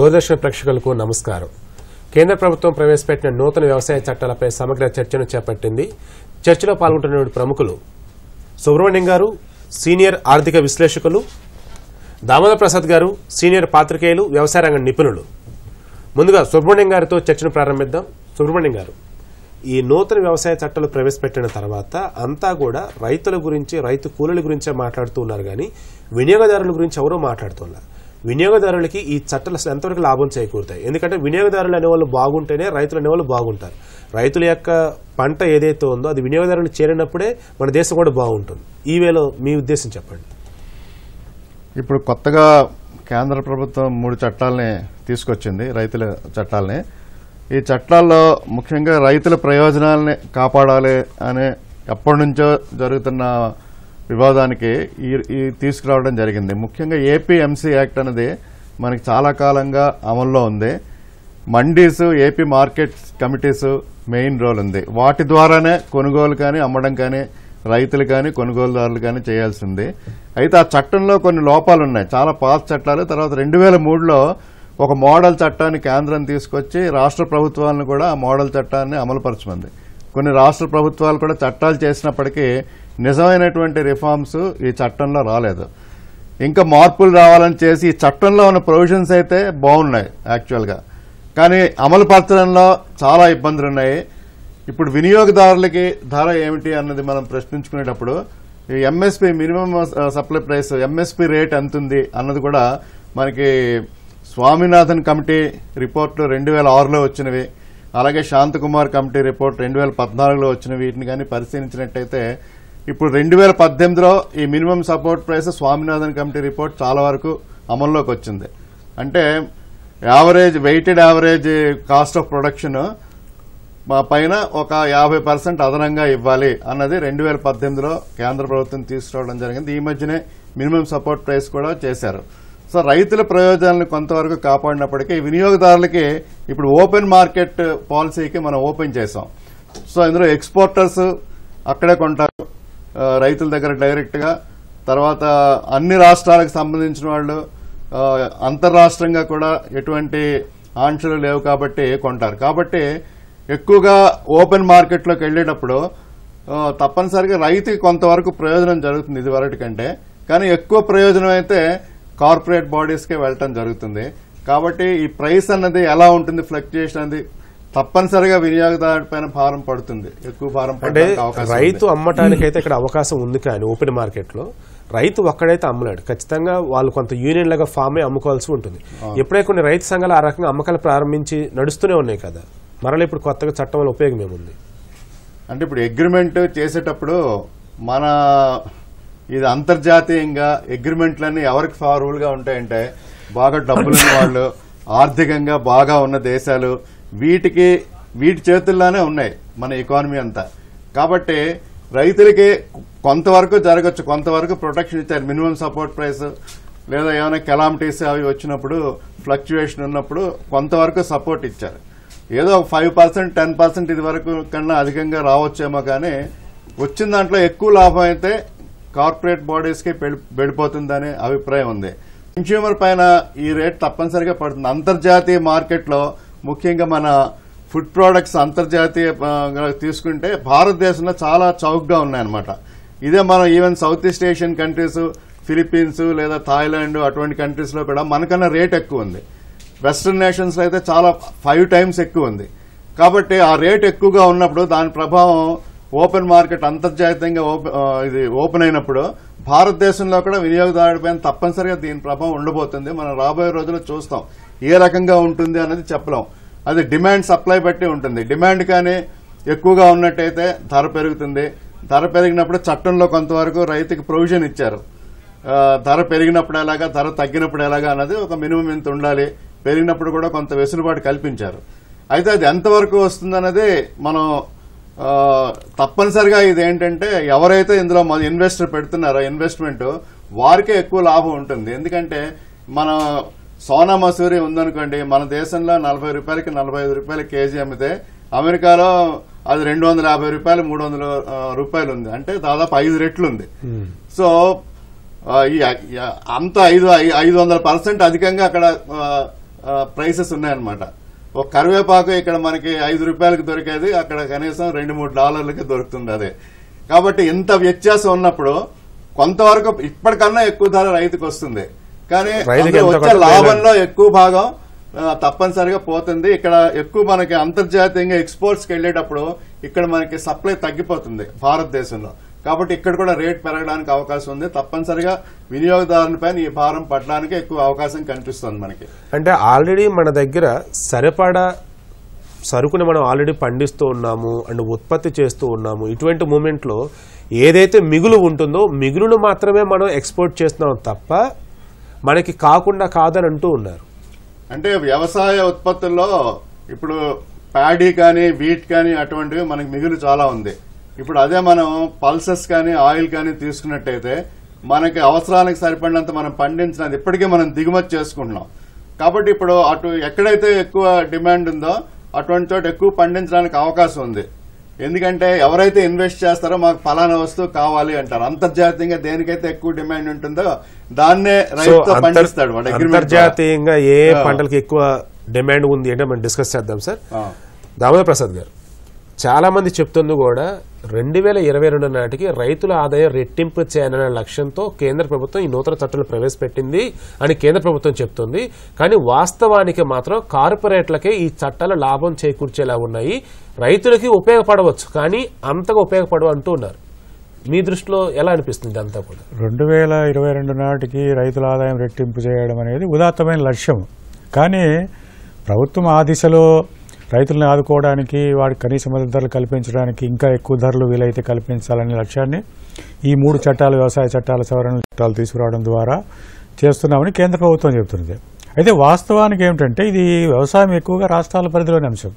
దూరదర్శన్ ప్రేక్షకులకు నమస్కారం కేంద్ర ప్రభుత్వం ప్రవేశపెట్టిన నూతన వ్యవసాయ చట్టాలపై సమగ్ర చర్చను చేపట్టింది చర్చలో పాల్గొంటున్న ప్రముఖులు సుబ్రహ్మణ్యం గారు సీనియర్ ఆర్థిక విశ్లేషకులు దామోదర్ ప్రసాద్ గారు సీనియర్ పాత్రికేయులు వ్యవసాయ రంగ నిపుణులు ముందుగా సుబ్రహ్మణ్యం గారితో చర్చను ప్రారంభిద్దాం సుబ్రహ్మణ్యం గారు ఈ నూతన వ్యవసాయ చట్టాలు ప్రవేశపెట్టిన తర్వాత అంతా కూడా రైతుల గురించి రైతు కూలీల గురించే మాట్లాడుతూ ఉన్నారు కానీ వినియోగదారుల గురించి ఎవరూ మాట్లాడుతున్నారు వినియోగదారులకి ఈ చట్టాలు అసలు ఎంతవరకు లాభం చేకూరుతాయి ఎందుకంటే వినియోగదారులు అనేవాళ్ళు బాగుంటేనే రైతులు అనేవాళ్ళు బాగుంటారు రైతుల యొక్క పంట ఏదైతే ఉందో అది వినియోగదారులు చేరినప్పుడే మన దేశం కూడా బాగుంటుంది ఈ వేలో మీ ఉద్దేశం చెప్పండి ఇప్పుడు కొత్తగా కేంద్ర ప్రభుత్వం మూడు చట్టాలని తీసుకొచ్చింది రైతుల చట్టాలని ఈ చట్టాల్లో ముఖ్యంగా రైతుల ప్రయోజనాలని కాపాడాలి అనే ఎప్పటి నుంచో జరుగుతున్న వివాదానికి ఈ ఈ తీసుకురావడం జరిగింది ముఖ్యంగా ఏపీఎంసీ యాక్ట్ అనేది మనకి చాలా కాలంగా అమల్లో ఉంది mandis AP market committees main role ఉంది వాటి ద్వారానే కొనుగోలు కానీ అమ్మడం కానీ రైతులు కానీ కొనుగోలుదారులు కానీ చేయాల్సి ఉంది అయితే ఆ చట్టంలో కొన్ని లోపాలు ఉన్నాయి చాలా పాత చట్టాలు తర్వాత రెండు వేల మూడులో ఒక మోడల్ చట్టాన్ని కేంద్రం తీసుకొచ్చి రాష్ట్ర ప్రభుత్వాలను కూడా ఆ మోడల్ చట్టాన్ని అమలుపరచమంది కొన్ని రాష్ట్ర ప్రభుత్వాలు కూడా చట్టాలు చేసినప్పటికీ నిజమైనటువంటి రిఫార్మ్స్ ఈ చట్టంలో రాలేదు ఇంకా మార్పులు రావాలని చేసి ఈ చట్టంలో ఉన్న ప్రొవిజన్స్ అయితే బాగున్నాయి యాక్చువల్గా కానీ అమలు పరచడంలో చాలా ఇబ్బందులు ఉన్నాయి ఇప్పుడు వినియోగదారులకి ధర ఏమిటి అన్నది మనం ప్రశ్నించుకునేటప్పుడు ఈ MSP minimum supply price MSP rate ఎంత ఉంది అన్నది కూడా మనకి స్వామినాథన్ కమిటీ రిపోర్టు రెండు వేల ఆరులో వచ్చినవి అలాగే శాంతకుమార్ కమిటీ రిపోర్ట్ రెండు వేల పద్నాలుగులో వచ్చిన వీటిని కానీ పరిశీలించినట్టయితే ఇప్పుడు రెండు వేల పద్దెనిమిదిలో ఈ minimum support price Swaminathan committee report చాలా వరకు అమల్లోకి వచ్చింది అంటే average weighted average cost of production మా పైన ఒక యాభై పర్సెంట్ అదనంగా ఇవ్వాలి అన్నది రెండు వేల పద్దెనిమిదిలో కేంద్ర ప్రభుత్వం తీసుకురావడం జరిగింది ఈ మధ్యనే మినిమం సపోర్ట్ ప్రైస్ కూడా చేశారు సో రైతుల ప్రయోజనాలను కొంతవరకు కాపాడినప్పటికీ వినియోగదారులకి ఇప్పుడు ఓపెన్ మార్కెట్ పాలసీకి మనం ఓపెన్ చేసాం సో ఇందులో ఎక్స్పోర్టర్స్ అక్కడే కొంటారు ఆ, రైతుల దగ్గర డైరెక్ట్ గా తర్వాత అన్ని రాష్ట్రాలకు సంబంధించిన వాళ్ళు ఆ, అంతర్రాష్ట్రంగా కూడా ఎటువంటి ఆంక్షలు లేవు కాబట్టి కొంటారు కాబట్టి ఎక్కువగా ఓపెన్ మార్కెట్లోకి వెళ్ళేటప్పుడు ఆ, తప్పనిసరిగా రైతుకి కొంతవరకు ప్రయోజనం జరుగుతుంది ఇది వరటి కంటే కానీ ఎక్కువ ప్రయోజనం అయితే కార్పొరేట్ బాడీస్కే వెళ్ళటం జరుగుతుంది కాబట్టి ఈ ప్రైస్ అన్నది ఎలా ఉంటుంది ఫ్లక్చుయేషన్ అనేది తప్పనిసరిగా వినియోగదారు పైన భారం పడుతుంది ఎక్కువ భారం అంటే పడడానికి అవకాశం ఉంది. రైతు అమ్మటానికి అయితే ఇక్కడ అవకాశం ఉంది కానీ ఓపెన్ మార్కెట్ లో రైతు ఒక్కడైతే అమ్మలేడు ఖచ్చితంగా వాళ్ళు కొంత యూనియన్ లాగా ఫామ్ అయి అమ్ముకోవాల్సి ఉంటుంది ఎప్పుడే కొన్ని రైతు సంఘాలు ఆ రకంగా అమ్మకాలు ప్రారంభించి నడుస్తూనే ఉన్నాయి కదా మరలా ఇప్పుడు కొత్తగా చట్టం వల్ల ఉపయోగం ఏముంది అంటే ఇప్పుడు అగ్రిమెంట్ చేసేటప్పుడు మన ఇది అంతర్జాతీయంగా అగ్రిమెంట్లన్నీ ఎవరికి ఫేవరబుల్ గా ఉంటాయంటే బాగా డబ్బులున్న వాళ్ళు ఆర్థికంగా బాగా ఉన్న దేశాలు వీటికి వీటి చేతుల్లోనే ఉన్నాయి మన ఎకానమీ అంతా కాబట్టి రైతులకి కొంతవరకు జరగచ్చు కొంతవరకు ప్రొటెక్షన్ ఇచ్చారు మినిమం సపోర్ట్ ప్రైస్ లేదా ఏమైనా కెలామిటీస్ అవి వచ్చినప్పుడు ఫ్లక్చుయేషన్ ఉన్నప్పుడు కొంతవరకు సపోర్ట్ ఇచ్చారు ఏదో ఫైవ్ పర్సెంట్ టెన్ పర్సెంట్ ఇది వరకు కన్నా అధికంగా రావచ్చేమో కానీ వచ్చిన దాంట్లో ఎక్కువ లాభం అయితే కార్పొరేట్ బాడీస్ కి వెళ్ళిపోతుందనే అభిప్రాయం ఉంది కన్స్యూమర్ పైన ఈ రేట్ తప్పనిసరిగా పడుతుంది అంతర్జాతీయ మార్కెట్లో ముఖ్యంగా మన ఫుడ్ ప్రోడక్ట్స్ అంతర్జాతీయ ఆ, గా తీసుకుంటే భారతదేశంలో చాలా చౌకగా ఉన్నాయన్నమాట ఇదే మనం even south east Asian countries Philippines లేదా థాయిలాండ్ అటువంటి కంట్రీస్ లో కూడా మనకన్నా రేట్ ఎక్కువ ఉంది వెస్ట్రన్ నేషన్స్ లో అయితే చాలా ఫైవ్ టైమ్స్ ఎక్కువ ఉంది కాబట్టి ఆ రేట్ ఎక్కువగా ఉన్నప్పుడు దాని ప్రభావం ఓపెన్ మార్కెట్ అంతర్జాతీయంగా ఓపె- ఆ, ఇది ఓపెన్ అయినప్పుడు భారతదేశంలో కూడా వినియోగదారుడిపైన తప్పనిసరిగా దీని ప్రభావం ఉండబోతుంది మనం రాబోయే రోజుల్లో చూస్తాం ఏ రకంగా ఉంటుంది అనేది చెప్పలేం అది డిమాండ్ సప్లై బట్టి ఉంటుంది డిమాండ్ కానీ ఎక్కువగా ఉన్నట్టయితే ధర పెరుగుతుంది ధర పెరిగినప్పుడు చట్టంలో కొంతవరకు రైతుకి ప్రొవిజన్ ఇచ్చారు ఆ, ధర పెరిగినప్పుడు ఎలాగా ధర తగ్గినప్పుడు ఎలాగా అన్నది ఒక మినిమం ఇంత ఉండాలి పెరిగినప్పుడు కూడా కొంత వెసులుబాటు కల్పించారు అయితే అది ఎంతవరకు వస్తుందన్నది మనం ఆ, తప్పనిసరిగా ఇది ఏంటంటే ఎవరైతే ఇందులో మన ఇన్వెస్టర్ పెడుతున్నారో ఇన్వెస్ట్మెంట్ వారికే ఎక్కువ లాభం ఉంటుంది ఎందుకంటే మన సోనా మసూరి ఉందనుకోండి మన దేశంలో నలభై రూపాయలకి నలభై ఐదు రూపాయల కేజీ అమ్మితే అమెరికాలో అది రెండు వందల యాభై రూపాయలు మూడు వందల ఆ, రూపాయలు ఉంది అంటే దాదాపు ఐదు రెట్లు ఉంది సో ఆ, ఈ ఈ అంత ఐదు ఐ- ఐదు వందల పర్సెంట్ అధికంగా అక్కడ ఆ, ప్రైసెస్ ఉన్నాయన్నమాట ఒక కరివేపాకు ఇక్కడ మనకి ఐదు రూపాయలకి దొరికేది అక్కడ కనీసం రెండు మూడు డాలర్లకి దొరుకుతుంది అదే కాబట్టి ఇంత వ్యత్యాసం ఉన్నప్పుడు కొంతవరకు ఇప్పటికన్నా ఎక్కువ ధర రైతుకు వస్తుంది కానీ రైతుకి అందులో ఎంత వచ్చే కొంత లాభంలో ఎక్కువ భాగం ఆ, తప్పనిసరిగా పోతుంది ఇక్కడ ఎక్కువ మనకి అంతర్జాతీయంగా ఎక్స్పోర్ట్స్కి వెళ్ళేటప్పుడు ఇక్కడ మనకి సప్లై తగ్గిపోతుంది భారతదేశంలో కాబట్టి ఇక్కడ కూడా రేట్ పెరగడానికి అవకాశం ఉంది తప్పనిసరిగా వినియోగదారుని పైన ఈ భారం పడడానికి ఎక్కువ అవకాశం కనిపిస్తుంది మనకి అంటే ఆల్రెడీ మన దగ్గర సరిపడా సరుకుని మనం ఆల్రెడీ పండిస్తూ ఉన్నాము అండ్ ఉత్పత్తి చేస్తూ ఉన్నాము ఇటువంటి మూమెంట్లో ఏదైతే మిగులు ఉంటుందో మిగులును మాత్రమే మనం ఎక్స్పోర్ట్ చేస్తున్నాం తప్ప మనకి కాకుండా కాదని అంటూ ఉన్నారు అంటే వ్యవసాయ ఉత్పత్తుల్లో ఇప్పుడు ప్యాడీ కానీ వీట్ కానీ అటువంటివి మనకి మిగులు చాలా ఉంది ఇప్పుడు అదే మనం పల్సెస్ కానీ ఆయిల్ కానీ తీసుకున్నట్టయితే మనకి అవసరానికి సరిపడినంత మనం పండించినది ఇప్పటికే మనం దిగుమతి చేసుకుంటున్నాం కాబట్టి ఇప్పుడు అటు ఎక్కడైతే ఎక్కువ డిమాండ్ ఉందో అటువంటి చోట ఎక్కువ పండించడానికి అవకాశం ఉంది ఎందుకంటే ఎవరైతే ఇన్వెస్ట్ చేస్తారో మాకు ఫలానా వస్తువు కావాలి అంటారు అంతర్జాతీయంగా దేనికైతే ఎక్కువ డిమాండ్ ఉంటుందో దాన్నే సో రైతుతో అంతర్- పండిస్తాడు వాడు agreement ద్వారా. అంతర్జాతీయంగా ఏ ఆ. పంటలకి ఎక్కువ డిమాండ్ ఉంది అంటే మనం డిస్కస్ చేద్దాం సార్ ఆ. దామోదర్ ప్రసాద్ గారు చాలా మంది చెప్తుంది కూడా రెండు వేల ఇరవై రెండు నాటికి రైతుల ఆదాయం రెట్టింపు చేయాలనే లక్ష్యంతో కేంద్ర ప్రభుత్వం ఈ నూతన చట్టాలు ప్రవేశపెట్టింది అని కేంద్ర ప్రభుత్వం చెప్తుంది కానీ వాస్తవానికి మాత్రం కార్పొరేట్లకే ఈ చట్టాలు లాభం చేకూర్చేలా ఉన్నాయి రైతులకి ఉపయోగపడవచ్చు కానీ అంతగా ఉపయోగపడవు అంటూ ఉన్నారు మీ దృష్టిలో ఎలా అనిపిస్తుంది ఇదంతా కూడా రెండు వేల ఇరవై రెండు నాటికి రైతుల ఆదాయం రెట్టింపు చేయడం అనేది ఉదాత్తమైన లక్ష్యం కానీ ప్రభుత్వం ఆ దిశలో రైతులను ఆదుకోవడానికి వారికి కనీస మద్దతు ధరలు కల్పించడానికి ఇంకా ఎక్కువ ధరలు వీలైతే కల్పించాలనే లక్ష్యాన్ని ఈ మూడు చట్టాలు వ్యవసాయ చట్టాల సవరణ చట్టాలు తీసుకురావడం ద్వారా చేస్తున్నామని కేంద్ర ప్రభుత్వం చెబుతున్నది అయితే వాస్తవానికి ఏమిటంటే ఇది వ్యవసాయం ఎక్కువగా రాష్ట్రాల పరిధిలోని అంశం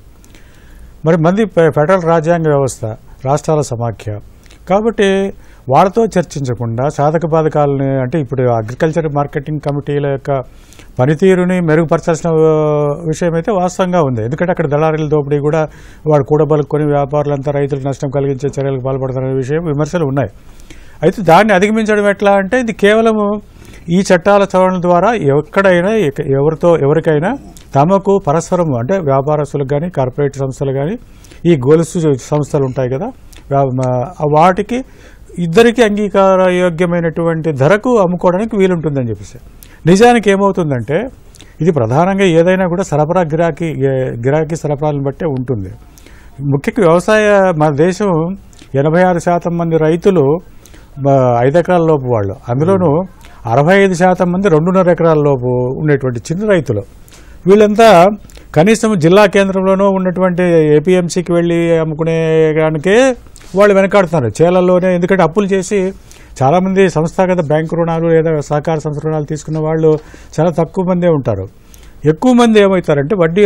మరి మంది ఫె- ఫెడరల్ రాజ్యాంగ వ్యవస్థ రాష్ట్రాల సమాఖ్య కాబట్టి వాళ్ళతో చర్చించకుండా సాధక బాధకాలని అంటే ఇప్పుడు అగ్రికల్చర్ మార్కెటింగ్ కమిటీల యొక్క పనితీరుని మెరుగుపరచాల్సిన ఆ, విషయం అయితే వాస్తవంగా ఉంది ఎందుకంటే అక్కడ దళారీల దోపిడీ కూడా వాడు కూడబలుకొని వ్యాపారులంతా రైతులకు నష్టం కలిగించే చర్యలకు పాల్పడుతున్న విషయం విమర్శలు ఉన్నాయి అయితే దాన్ని అధిగమించడం ఎట్లా అంటే ఇది కేవలము ఈ చట్టాల సవరణ ద్వారా ఎక్కడైనా ఎక- ఎవరితో ఎవరికైనా తమకు పరస్పరం అంటే వ్యాపారస్తులకు కానీ కార్పొరేట్ సంస్థలు కానీ ఈ గొలుసు సంస్థలు ఉంటాయి కదా వ్యా- మా- వాటికి ఇద్దరికి అంగీకారయోగ్యమైనటువంటి ధరకు అమ్ముకోవడానికి వీలుంటుందని చెప్పేసి నిజానికి ఏమవుతుందంటే ఇది ప్రధానంగా ఏదైనా కూడా సరఫరా గిరాకీ ఏ- గిరాకీ సరఫరాలను బట్టే ఉంటుంది ముఖ్యంగా వ్యవసాయ మన దేశం ఎనభై ఆరు శాతం మంది రైతులు మ- ఐదు ఎకరాల లోపు వాళ్ళు అందులోనూ అరవై ఐదు శాతం మంది రెండున్నర ఎకరాల లోపు ఉండేటువంటి చిన్న రైతులు వీళ్ళంతా కనీసం జిల్లా కేంద్రంలోనూ ఉన్నటువంటి ఏపీఎంసీకి వెళ్ళి అమ్ముకునే దానికే వాళ్ళు వెనకాడుతున్నారు చేలల్లోనే ఎందుకంటే అప్పులు చేసి చాలామంది సంస్థాగత బ్యాంకు రుణాలు లేదా సహకార సంస్థ రుణాలు తీసుకున్న వాళ్ళు చాలా తక్కువ మందే ఉంటారు ఎక్కువ మంది ఏమవుతారంటే వడ్డీ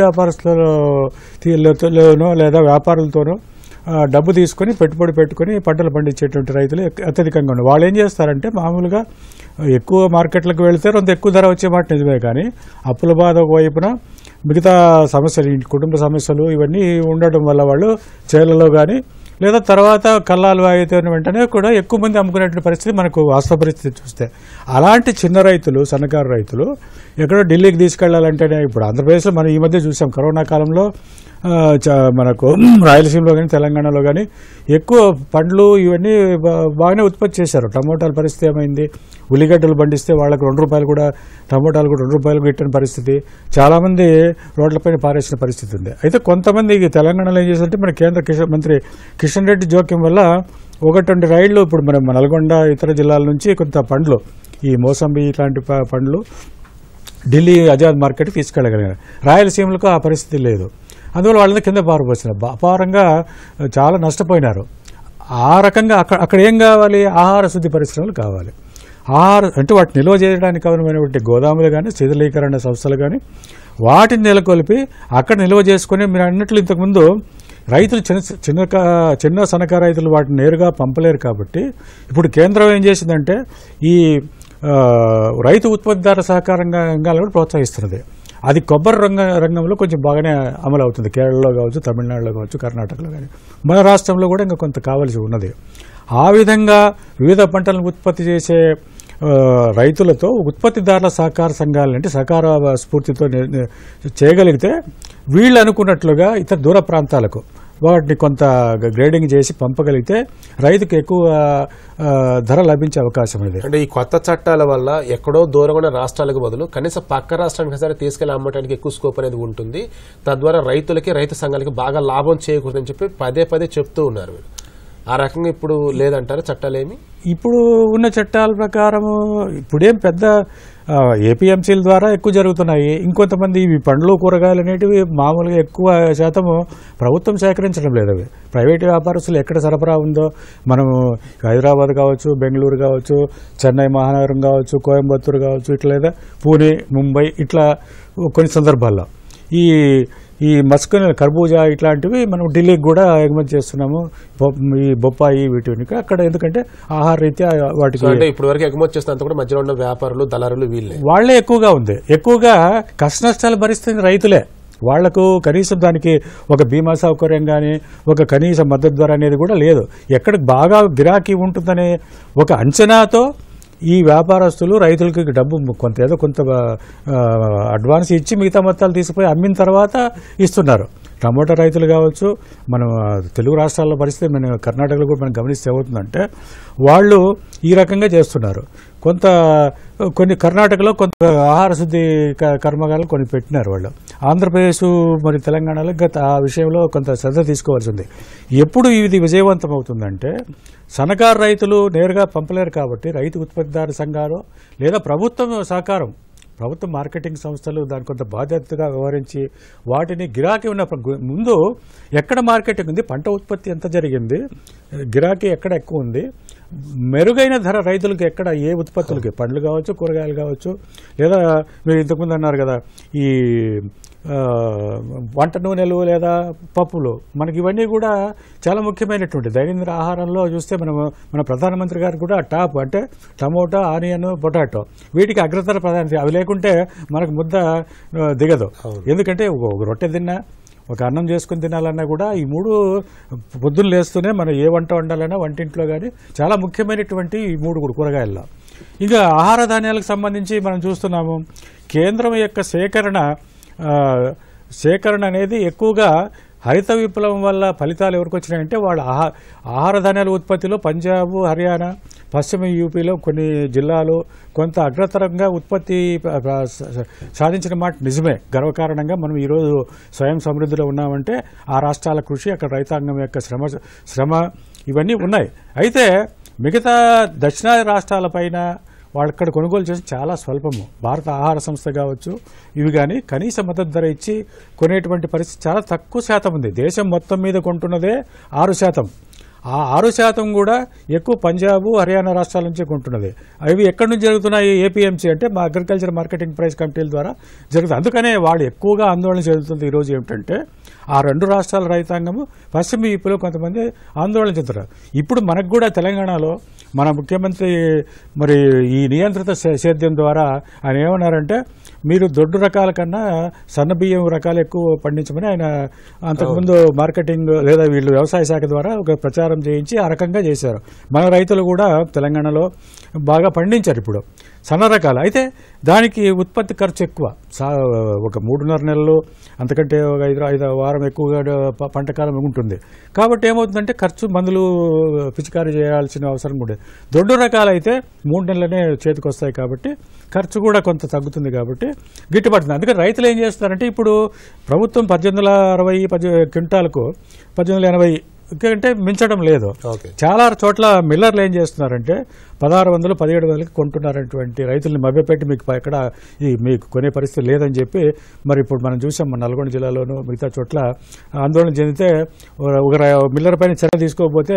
వ్యాపారస్తులలోనో లేదా వ్యాపారులతోనో ఆ, డబ్బు తీసుకొని పెట్టుబడి పెట్టుకొని పంటలు పండించేటువంటి రైతులు ఎక్- అత్యధికంగా ఉన్నారు వాళ్ళు ఏం చేస్తారంటే మామూలుగా ఎక్కువ మార్కెట్లకు వెళితే కొంత ఎక్కువ ధర వచ్చే మాట నిజమే కానీ అప్పుల బాధ ఒక వైపున మిగతా సమస్యలు ఈ కుటుంబ సమస్యలు ఇవన్నీ ఉండటం వల్ల వాళ్ళు చేలలో కానీ లేదా తర్వాత కల్లాలు అయితే వెంటనే కూడా ఎక్కువ మంది అమ్ముకునేటువంటి పరిస్థితి మనకు వాస్తవ పరిస్థితి చూస్తే అలాంటి చిన్న రైతులు సన్నకారు రైతులు ఎక్కడో ఢిల్లీకి తీసుకెళ్లాలంటేనే ఇప్పుడు ఆంధ్రప్రదేశ్లో మనం ఈ మధ్య చూసాం కరోనా కాలంలో ఆ, చ- మనకు రాయలసీమలో కానీ తెలంగాణలో కానీ ఎక్కువ పండ్లు ఇవన్నీ బా- బాగానే ఉత్పత్తి చేశారు టమోటాల పరిస్థితి ఏమైంది ఉల్లిగడ్డలు పండిస్తే వాళ్ళకి రెండు రూపాయలు కూడా టమోటాలు కూడా రెండు రూపాయలు గిట్టిన పరిస్థితి చాలామంది రోడ్లపైన పారేసిన పరిస్థితి ఉంది అయితే కొంతమంది ఈ తెలంగాణలో ఏం చేశారంటే మన కేంద్ర కిషన్ మంత్రి కిషన్ రెడ్డి జోక్యం వల్ల ఒకటి రెండు రైళ్లు ఇప్పుడు మన నల్గొండ ఇతర జిల్లాల నుంచి కొంత పండ్లు ఈ మోసంబి ఇట్లాంటి ప- పండ్లు ఢిల్లీ ఆజాద్ మార్కెట్కి తీసుకెళ్ళగలిగారు రాయలసీమలకు ఆ పరిస్థితి లేదు అందువల్ల వాళ్ళని కింద పారబోసిన అపారంగా చాలా నష్టపోయినారు ఆ రకంగా అక్కడ అక్కడ ఏం కావాలి ఆహార శుద్ధి పరిశ్రమలు కావాలి ఆహార అంటే వాటిని నిల్వ చేయడానికి అవసరమైనటువంటి గోదాములు కానీ శీతలీకరణ సంస్థలు కానీ వాటిని నెలకొల్పి అక్కడ నిల్వ చేసుకుని మీరు అన్నట్లు ఇంతకుముందు రైతులు చిన్న చిన్న కా- చిన్న సన్నకారు రైతులు వాటిని నేరుగా పంపలేరు కాబట్టి ఇప్పుడు కేంద్రం ఏం చేసిందంటే ఈ ఆ, రైతు ఉత్పత్తిదారుల సహకార రంగాలు కూడా ప్రోత్సహిస్తున్నది అది కొబ్బరి రంగ రంగంలో కొంచెం బాగానే అమలు అవుతుంది కేరళలో కావచ్చు తమిళనాడులో కావచ్చు కర్ణాటకలో కానీ మన రాష్ట్రంలో కూడా ఇంకా కొంత కావాల్సి ఉన్నది ఆ విధంగా వివిధ పంటలను ఉత్పత్తి చేసే ఆ, రైతులతో ఉత్పత్తిదారుల సహకార సంఘాలు అంటే సహకార స్ఫూర్తితో ని- ని- చేయగలిగితే వీళ్ళు అనుకున్నట్లుగా ఇతర దూర ప్రాంతాలకు వాటిని కొంత గ్రేడింగ్ చేసి పంపగలిగితే రైతుకు ఎక్కువ ఆ, ధర లభించే అవకాశం ఉంది అంటే ఈ కొత్త చట్టాల వల్ల ఎక్కడో దూరంగా ఉన్న రాష్ట్రాలకు బదులు కనీసం పక్క రాష్ట్రానికి సరే తీసుకెళ్లి అమ్మటానికి ఎక్కువ స్కోప్ అనేది ఉంటుంది తద్వారా రైతులకి రైతు సంఘాలకి బాగా లాభం చేకూరుతుందని చెప్పి పదే పదే చెప్తూ ఉన్నారు వీళ్ళు. ఆ రకంగా ఇప్పుడు లేదంటారు చట్టాలేమి ఇప్పుడు ఉన్న చట్టాల ప్రకారము ఇప్పుడేం పెద్ద ఏపీఎంసీల ద్వారా ఎక్కువ జరుగుతున్నాయి ఇంకొంతమంది ఇవి పండ్లు కూరగాయలు అనేటివి మామూలుగా ఎక్కువ శాతము ప్రభుత్వం సేకరించడం లేదు అవి ప్రైవేట్ వ్యాపారస్తులు ఎక్కడ సరఫరా ఉందో మనము హైదరాబాద్ కావచ్చు బెంగళూరు కావచ్చు చెన్నై మహానగరం కావచ్చు కోయంబత్తూరు కావచ్చు ఇట్లా లేదా పూణే ముంబై ఇట్లా కొన్ని సందర్భాల్లో ఈ ఈ మస్కన్ కర్బూజా ఇట్లాంటివి మనం ఢిల్లీకి కూడా ఎగుమతి చేస్తున్నాము బొ- ఈ బొప్పాయి వీటిని అక్కడ ఎందుకంటే ఆహార రీత్యా సో వాటికి అంటే ఇప్పటి వరకు ఎగుమతి చేసినంత కూడా మధ్యలో ఉన్న వ్యాపారులు దళారులు వీళ్ళే వాళ్లే ఎక్కువగా ఉంది ఎక్కువగా కష్ట నష్టాలు భరిస్తుంది రైతులే వాళ్లకు కనీసం దానికి ఒక బీమా సౌకర్యం కానీ ఒక కనీస మద్దతు ధర అనేది కూడా లేదు ఎక్కడ బాగా గిరాకీ ఉంటుందనే ఒక అంచనాతో ఈ వ్యాపారస్తులు రైతులకి డబ్బు కొంత ఏదో కొంత ఆ, అడ్వాన్స్ ఇచ్చి మిగతా మొత్తాలు తీసుకుపోయి అమ్మిన తర్వాత ఇస్తున్నారు టమోటా రైతులు కావచ్చు మనం ఆ, తెలుగు రాష్ట్రాల్లో పరిస్థితి మన కర్ణాటకలో కూడా మనం గమనిస్తే ఏమవుతుందంటే వాళ్ళు ఈ రకంగా చేస్తున్నారు కొంత కొన్ని కర్ణాటకలో కొంత ఆహార శుద్ధి క- కర్మాగారాలు కొన్ని పెట్టినారు వాళ్ళు ఆంధ్రప్రదేశ్ మరి తెలంగాణలో గత ఆ విషయంలో కొంత శ్రద్ధ తీసుకోవాల్సి ఉంది ఎప్పుడు ఇది విజయవంతం అవుతుందంటే సన్నకారు రైతులు నేరుగా పంపలేరు కాబట్టి రైతు ఉత్పత్తిదారు సంఘాలు లేదా ప్రభుత్వం సహకారం ప్రభుత్వ మార్కెటింగ్ సంస్థలు దాని కొంత బాధ్యతగా వ్యవహరించి వాటిని గిరాకీ ఉన్న ప్ర- ముందు ఎక్కడ మార్కెటింగ్ ఉంది పంట ఉత్పత్తి ఎంత జరిగింది గిరాకీ ఎక్కడ ఎక్కువ ఉంది మెరుగైన ధర రైతులకు ఎక్కడ ఏ ఉత్పత్తులకి పండ్లు కావచ్చు కూరగాయలు కావచ్చు లేదా మీరు ఇంతకుముందు అన్నారు కదా ఈ ఆ, వంట నూనెలు లేదా పప్పులు మనకి ఇవన్నీ కూడా చాలా ముఖ్యమైనటువంటి దైనందిన ఆహారంలో చూస్తే మనము మన ప్రధానమంత్రి గారు కూడా టాప్ అంటే టమోటా ఆనియన్ పొటాటో వీటికి అగ్రతర ప్రాధాన్యత అవి లేకుంటే మనకు ముద్ద ఆ, దిగదు ఎందుకంటే ఒక ఒక రొట్టె తిన్నా ఒక అన్నం చేసుకుని తినాలన్నా కూడా ఈ మూడు పొద్దున్న లేస్తూనే మనం ఏ వంట వండాలన్నా వంటింట్లో కానీ చాలా ముఖ్యమైనటువంటి ఈ మూడు కూడా కూరగాయల్లో ఇంకా ఆహార ధాన్యాలకు సంబంధించి మనం చూస్తున్నాము కేంద్రం యొక్క సేకరణ ఆ, సేకరణ అనేది ఎక్కువగా హరిత విప్లవం వల్ల ఫలితాలు ఎవరికి వచ్చినాయంటే వాళ్ళ ఆహా ఆహార ధాన్యాల ఉత్పత్తిలో పంజాబ్ హర్యానా పశ్చిమ యూపీలో కొన్ని జిల్లాలు కొంత అగ్రతరంగా ఉత్పత్తి ప- ప- స- సాధించిన మాట నిజమే గర్వకారణంగా మనం ఈరోజు స్వయం సమృద్ధిలో ఉన్నామంటే ఆ రాష్ట్రాల కృషి అక్కడ రైతాంగం యొక్క శ్రమ శ్రమ ఇవన్నీ ఉన్నాయి అయితే మిగతా దక్షిణాది రాష్ట్రాలపైన వాళ్ళు ఇక్కడ కొనుగోలు చేసి చాలా స్వల్పము భారత ఆహార సంస్థ కావచ్చు ఇవి కానీ కనీస మద్దతు ధర ఇచ్చి కొనేటువంటి పరిస్థితి చాలా తక్కువ శాతం ఉంది దేశం మొత్తం మీద కొంటున్నదే ఆరు శాతం ఆ ఆరు శాతం కూడా ఎక్కువ పంజాబ్ హర్యానా రాష్ట్రాల నుంచే కొంటున్నది అవి ఎక్కడి నుంచి జరుగుతున్నాయి ఏపీఎంసీ అంటే మా అగ్రికల్చర్ మార్కెటింగ్ ప్రైస్ కమిటీల ద్వారా జరుగుతుంది అందుకనే వాళ్ళు ఎక్కువగా ఆందోళన చెందుతుంది ఈరోజు ఏమిటంటే ఆ రెండు రాష్ట్రాల రైతాంగము పశ్చిమ యూపీలో కొంతమంది ఆందోళన చెందుతారు ఇప్పుడు మనకు కూడా తెలంగాణలో మన ముఖ్యమంత్రి మరి ఈ నియంత్రిత సే- సేద్యం ద్వారా ఆయన ఏమన్నారంటే మీరు దొడ్డు రకాల కన్నా సన్న బియ్యం రకాలు ఎక్కువ పండించమని ఆయన అంతకుముందు మార్కెటింగ్ లేదా వీళ్ళు వ్యవసాయ శాఖ ద్వారా ఒక ప్రచారం చేయించి ఆ రకంగా చేశారు మన రైతులు కూడా తెలంగాణలో బాగా పండించారు ఇప్పుడు సన్న రకాలు అయితే దానికి ఉత్పత్తి ఖర్చు ఎక్కువ సా- ఒక మూడున్నర నెలలు అంతకంటే ఒక ఐదు ఐదు వారం ఎక్కువగా ప- పంట కాలం ఉంటుంది కాబట్టి ఏమవుతుందంటే ఖర్చు మందులు పిచికారీ చేయాల్సిన అవసరం కూడా లేదు. దొడ్డు రకాలు అయితే మూడు నెలలనే చేతికి వస్తాయి కాబట్టి ఖర్చు కూడా కొంత తగ్గుతుంది కాబట్టి గిట్టుబడుతుంది అందుకని రైతులు ఏం చేస్తున్నారంటే ఇప్పుడు ప్రభుత్వం పద్దెనిమిది వందల అరవై పద్దె క్వింటాలకు పద్దెనిమిది వందల ఎనభై కంటే మించడం లేదు ఓకే చాలా చోట్ల మిల్లర్లు ఏం చేస్తున్నారంటే పదహారు వందలు పదిహేడు వందలకి కొంటున్నారటువంటి రైతుల్ని మభ్యపెట్టి మీకు ప- ఎక్కడ ఈ మీకు కొనే పరిస్థితి లేదని చెప్పి మరి ఇప్పుడు మనం చూసాం మన నల్గొండ జిల్లాలోను మిగతా చోట్ల ఆందోళన చెందితే ఒక- ఒక ర- మిల్లర్ పైన చర్య తీసుకోకపోతే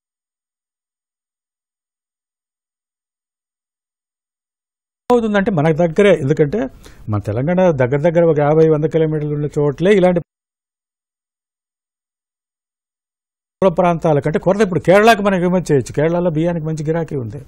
అవుతుందంటే మనకు దగ్గరే ఎందుకంటే మన తెలంగాణ దగ్గర దగ్గర ఒక యాభై వంద కిలోమీటర్లు ఉన్న చోట్లే ఇలాంటి దూర ప్రాంతాల కంటే కొరత ఇప్పుడు కేరళకి మనం ఎగుమతి చేయొచ్చు కేరళలో బియ్యానికి మంచి గిరాకీ ఉంది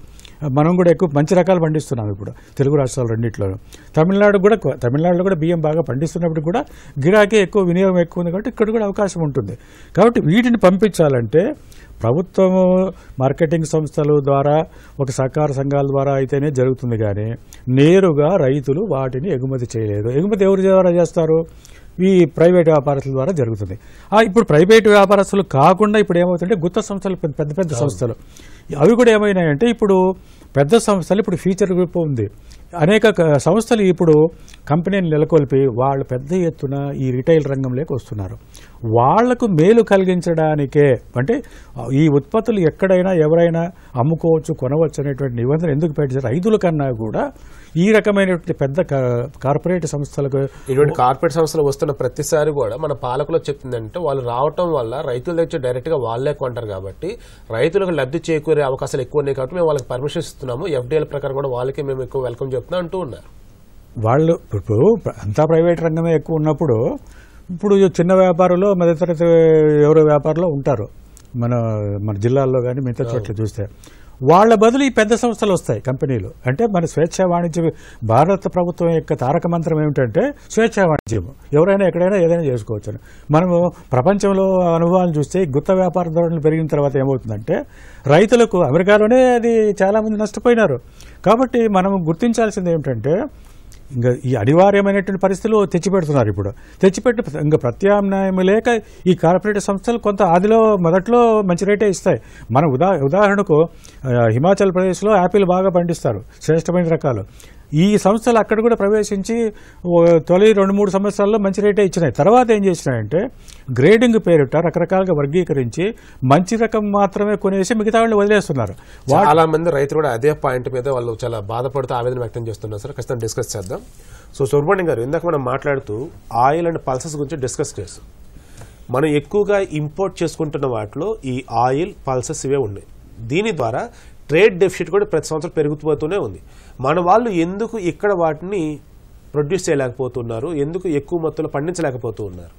మనం కూడా ఎక్కువ మంచి రకాలు పండిస్తున్నాం ఇప్పుడు తెలుగు రాష్ట్రాలు రెండిట్లోనూ తమిళనాడు కూడా తమిళనాడులో కూడా బియ్యం బాగా పండిస్తున్నప్పుడు కూడా గిరాకీ ఎక్కువ వినియోగం ఎక్కువ ఉంది కాబట్టి ఇక్కడ కూడా అవకాశం ఉంటుంది కాబట్టి వీటిని పంపించాలంటే ప్రభుత్వము మార్కెటింగ్ సంస్థల ద్వారా ఒక సహకార సంఘాల ద్వారా అయితేనే జరుగుతుంది కానీ నేరుగా రైతులు వాటిని ఎగుమతి చేయలేదు ఎగుమతి ఎవరి ద్వారా చేస్తారు ఈ ప్రైవేట్ వ్యాపారస్తుల ద్వారా జరుగుతుంది ఆ ఇప్పుడు ప్రైవేట్ వ్యాపారస్తులు కాకుండా ఇప్పుడు ఏమవుతుంటే గుత్త సంస్థలు పెద్ద పెద్ద పెద్ద సంస్థలు అవి కూడా ఏమైనాయంటే ఇప్పుడు పెద్ద సంస్థలు ఇప్పుడు ఫీచర్ గ్రూప్ ఉంది అనేక క- సంస్థలు ఇప్పుడు కంపెనీని నెలకొల్పి వాళ్ళు పెద్ద ఎత్తున ఈ రిటైల్ రంగంలోకి వస్తున్నారు వాళ్లకు మేలు కలిగించడానికే అంటే ఈ ఉత్పత్తులు ఎక్కడైనా ఎవరైనా అమ్ముకోవచ్చు కొనవచ్చు అనేటువంటి నిబంధన ఎందుకు పెట్టారు రైతుల కన్నా కూడా ఈ రకమైనటువంటి పెద్ద కా- కార్పొరేట్ సంస్థలకు ఇటువంటి కార్పొరేట్ సంస్థలు వస్తున్న ప్రతిసారి కూడా మన పాలకులు చెప్తుందంటే వాళ్ళు రావటం వల్ల రైతుల దగ్గర డైరెక్ట్ గా వాళ్ళే కొంటారు కాబట్టి రైతులకు లబ్ధి చేకూరే అవకాశాలు ఎక్కువ ఉన్నాయి కాబట్టి మేము వాళ్ళకి పర్మిషన్ ఇస్తున్నాము ఎఫ్డీఎల్ ప్రకారం కూడా వాళ్ళకి మేము ఎక్కువ వెల్కమ్ చెప్తున్నాం అంటూ ఉన్నారు వాళ్ళు ఇప్పుడు అంతా ప్రైవేట్ రంగమే ఎక్కువ ఉన్నప్పుడు ఇప్పుడు ఈ చిన్న వ్యాపారులు మధ్యతరగతి ఎవరో వ్యాపారులు ఉంటారు మన మన జిల్లాల్లో కానీ మిగతా చోట్ల చూస్తే వాళ్ళ బదులు ఈ పెద్ద సంస్థలు వస్తాయి కంపెనీలు అంటే మన స్వేచ్ఛా వాణిజ్య భారత ప్రభుత్వం యొక్క తారక మంత్రం ఏమిటంటే స్వేచ్ఛా వాణిజ్యం ఎవరైనా ఎక్కడైనా ఏదైనా చేసుకోవచ్చు మనము ప్రపంచంలో అనుభవాలు చూస్తే ఈ గుత్త వ్యాపార ధోరణులు పెరిగిన తర్వాత ఏమవుతుందంటే రైతులకు అమెరికాలోనే అది చాలా మంది నష్టపోయినారు కాబట్టి మనం గుర్తించాల్సింది ఏమిటంటే ఇంకా ఈ అనివార్యమైనటువంటి పరిస్థితులు తెచ్చిపెడుతున్నారు ఇప్పుడు తెచ్చిపెట్టి ఇంకా ప్రత్యామ్నాయం లేక ఈ కార్పొరేట్ సంస్థలు కొంత ఆదిలో మొదట్లో మంచి రేటే ఇస్తాయి మన ఉదా ఉదాహరణకు ఆ, హిమాచల్ ప్రదేశ్లో యాపిల్ బాగా పండిస్తారు శ్రేష్టమైన రకాలు ఈ సంస్థలు అక్కడ కూడా ప్రవేశించి ఓ తొలి రెండు మూడు సంవత్సరాల్లో మంచి రేటే ఇచ్చినాయి తర్వాత ఏం చేసినాయంటే గ్రేడింగ్ పేరిట రకరకాలుగా వర్గీకరించి మంచి రకం మాత్రమే కొనేసి మిగతా వాళ్ళు వదిలేస్తున్నారు వా- చాలా మంది రైతులు కూడా అదే పాయింట్ మీద వాళ్ళు చాలా బాధపడుతూ ఆవేదన వ్యక్తం చేస్తున్నారు సార్ ఖచ్చితంగా డిస్కస్ చేద్దాం సో సుబ్రహ్మణ్యం గారు ఇందాక మనం మాట్లాడుతూ ఆయిల్ అండ్ పల్సెస్ గురించి డిస్కస్ చేస్తాం మనం ఎక్కువగా ఇంపోర్ట్ చేసుకుంటున్న వాటిలో ఈ ఆయిల్ పల్సెస్ ఇవే ఉన్నాయి దీని ద్వారా ట్రేడ్ డెఫిసిట్ కూడా ప్రతి సంవత్సరం పెరుగుతుపోతూనే ఉంది మన వాళ్ళు ఎందుకు ఇక్కడ వాటిని ప్రొడ్యూస్ చేయలేకపోతున్నారు ఎందుకు ఎక్కువ మొత్తంలో పండించలేకపోతూ ఉన్నారు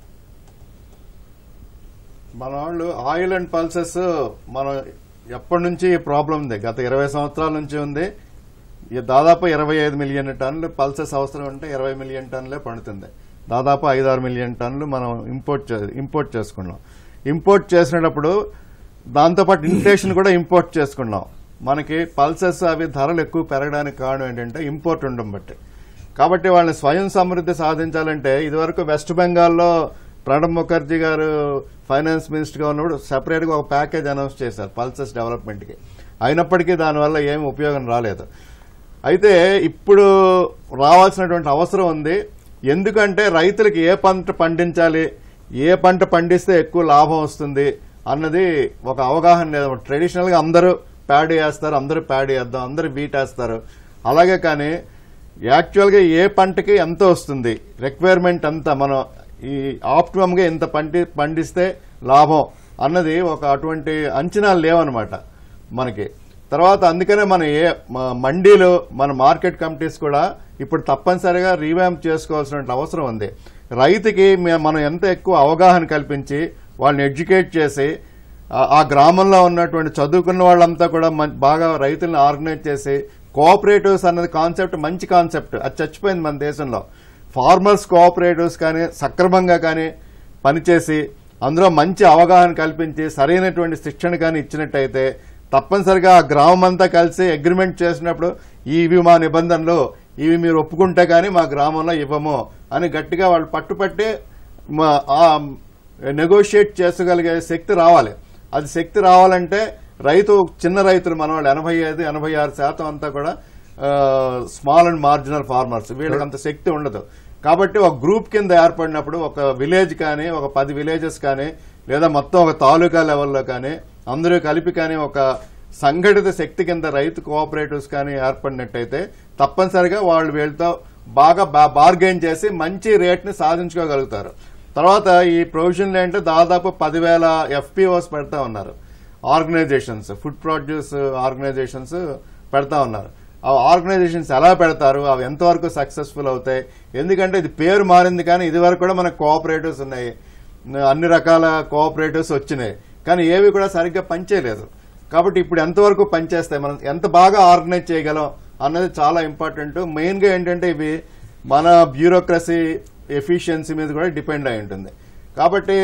మన వాళ్ళు ఆయిల్ అండ్ పల్సెస్ మనం ఎప్పటి నుంచి ఈ ప్రాబ్లం ఉంది గత ఇరవై సంవత్సరాల నుంచి ఉంది ఈ దాదాపు ఇరవై ఐదు మిలియన్ టన్నులు పల్సెస్ అవసరం ఉంటే ఇరవై మిలియన్ టన్నులే పండుతుంది దాదాపు ఐదు ఆరు మిలియన్ టన్నులు మనం ఇంపోర్ట్ చే- ఇంపోర్ట్ చేసుకున్నాం ఇంపోర్ట్ చేసినప్పుడు దాంతోపాటు ఇన్ఫ్లేషన్ కూడా ఇంపోర్ట్ చేసుకున్నాం మనకి పల్సెస్ అవి ధరలు ఎక్కువ పెరగడానికి కారణం ఏంటంటే ఇంపోర్ట్ ఉండడం బట్టి కాబట్టి వాళ్ళని స్వయం సమృద్ధి సాధించాలంటే ఇదివరకు వెస్ట్ బెంగాల్లో ప్రణబ్ ముఖర్జీ గారు ఫైనాన్స్ మినిస్టర్గా ఉన్నప్పుడు సెపరేట్గా ఒక ప్యాకేజ్ అనౌన్స్ చేశారు పల్సెస్ డెవలప్మెంట్కి అయినప్పటికీ దానివల్ల ఏమి ఉపయోగం రాలేదు అయితే ఇప్పుడు రావాల్సినటువంటి అవసరం ఉంది ఎందుకంటే రైతులకు ఏ పంట పండించాలి ఏ పంట పండిస్తే ఎక్కువ లాభం వస్తుంది అన్నది ఒక అవగాహన లేదు ట్రెడిషనల్ గా అందరూ ప్యాడీ వేస్తారు అందరూ ప్యాడీ వేద్దాం అందరూ వీట్ వేస్తారు అలాగే కానీ యాక్చువల్ గా ఏ పంటకి ఎంత వస్తుంది రిక్వైర్మెంట్ ఎంత మనం ఈ ఆప్టిమమ్ గా ఎంత పండి పండిస్తే లాభం అన్నది ఒక అటువంటి అంచనాలు లేవన్నమాట మనకి తర్వాత అందుకనే మన ఏ మ- మండీలు మన మార్కెట్ కమిటీస్ కూడా ఇప్పుడు తప్పనిసరిగా రీవ్యాంప్ చేసుకోవాల్సిన అవసరం ఉంది రైతుకి మే- మనం ఎంత ఎక్కువ అవగాహన కల్పించి వాళ్ళని ఎడ్యుకేట్ చేసి ఆ- ఆ గ్రామంలో ఉన్నటువంటి చదువుకున్న వాళ్ళంతా కూడా మం- బాగా రైతులను ఆర్గనైజ్ చేసి కోఆపరేటివ్స్ అన్నది కాన్సెప్ట్ మంచి కాన్సెప్ట్ అది చచ్చిపోయింది మన దేశంలో ఫార్మర్స్ కోఆపరేటివ్స్ కానీ సక్రమంగా కానీ పనిచేసి అందులో మంచి అవగాహన కల్పించి సరైనటువంటి శిక్షణ కానీ ఇచ్చినట్టయితే తప్పనిసరిగా ఆ గ్రామం అంతా కలిసి అగ్రిమెంట్ చేసినప్పుడు ఇవి మా నిబంధనలు ఇవి మీరు ఒప్పుకుంటే కానీ మా గ్రామంలో ఇవ్వము అని గట్టిగా వాళ్ళు పట్టుపట్టి మా- ఆ నెగోషియేట్ చేసుకోగలిగే శక్తి రావాలి అది శక్తి రావాలంటే రైతు చిన్న రైతులు మన వాళ్ళు ఎనభై ఐదు ఎనభై ఆరు శాతం అంతా కూడా స్మాల్ అండ్ మార్జినల్ ఫార్మర్స్ వీళ్ళకి అంత శక్తి ఉండదు కాబట్టి ఒక గ్రూప్ కింద ఏర్పడినప్పుడు ఒక విలేజ్ కానీ ఒక పది విలేజెస్ కానీ లేదా మొత్తం ఒక తాలూకా లెవెల్లో కానీ అందరూ కలిపి కానీ ఒక సంఘటిత శక్తి కింద రైతు కోఆపరేటివ్స్ కానీ ఏర్పడినట్టయితే తప్పనిసరిగా వాళ్ళు వీళ్ళతో బాగా బార్గెన్ చేసి మంచి రేట్ని సాధించుకోగలుగుతారు తర్వాత ఈ ప్రొవిజన్లు ఏంటంటే దాదాపు పదివేల ఎఫ్పిఓస్ పెడతా ఉన్నారు ఆర్గనైజేషన్స్ ఫుడ్ ప్రొడ్యూస్ ఆర్గనైజేషన్స్ పెడతా ఉన్నారు ఆ ఆర్గనైజేషన్స్ ఎలా పెడతారు అవి ఎంతవరకు సక్సెస్ఫుల్ అవుతాయి ఎందుకంటే ఇది పేరు మారింది కానీ ఇది వరకు కూడా మనకు కోఆపరేటివ్స్ ఉన్నాయి అన్ని రకాల కోఆపరేటివ్స్ వచ్చినాయి కానీ ఏవి కూడా సరిగ్గా పనిచేయలేదు కాబట్టి ఇప్పుడు ఎంతవరకు పనిచేస్తాయి మనం ఎంత బాగా ఆర్గనైజ్ చేయగలం అన్నది చాలా ఇంపార్టెంట్ మెయిన్ గా ఏంటంటే ఇవి మన బ్యూరోక్రసీ ఎఫిషియన్సీ మీద కూడా డిపెండ్ అయి ఉంటుంది కాబట్టి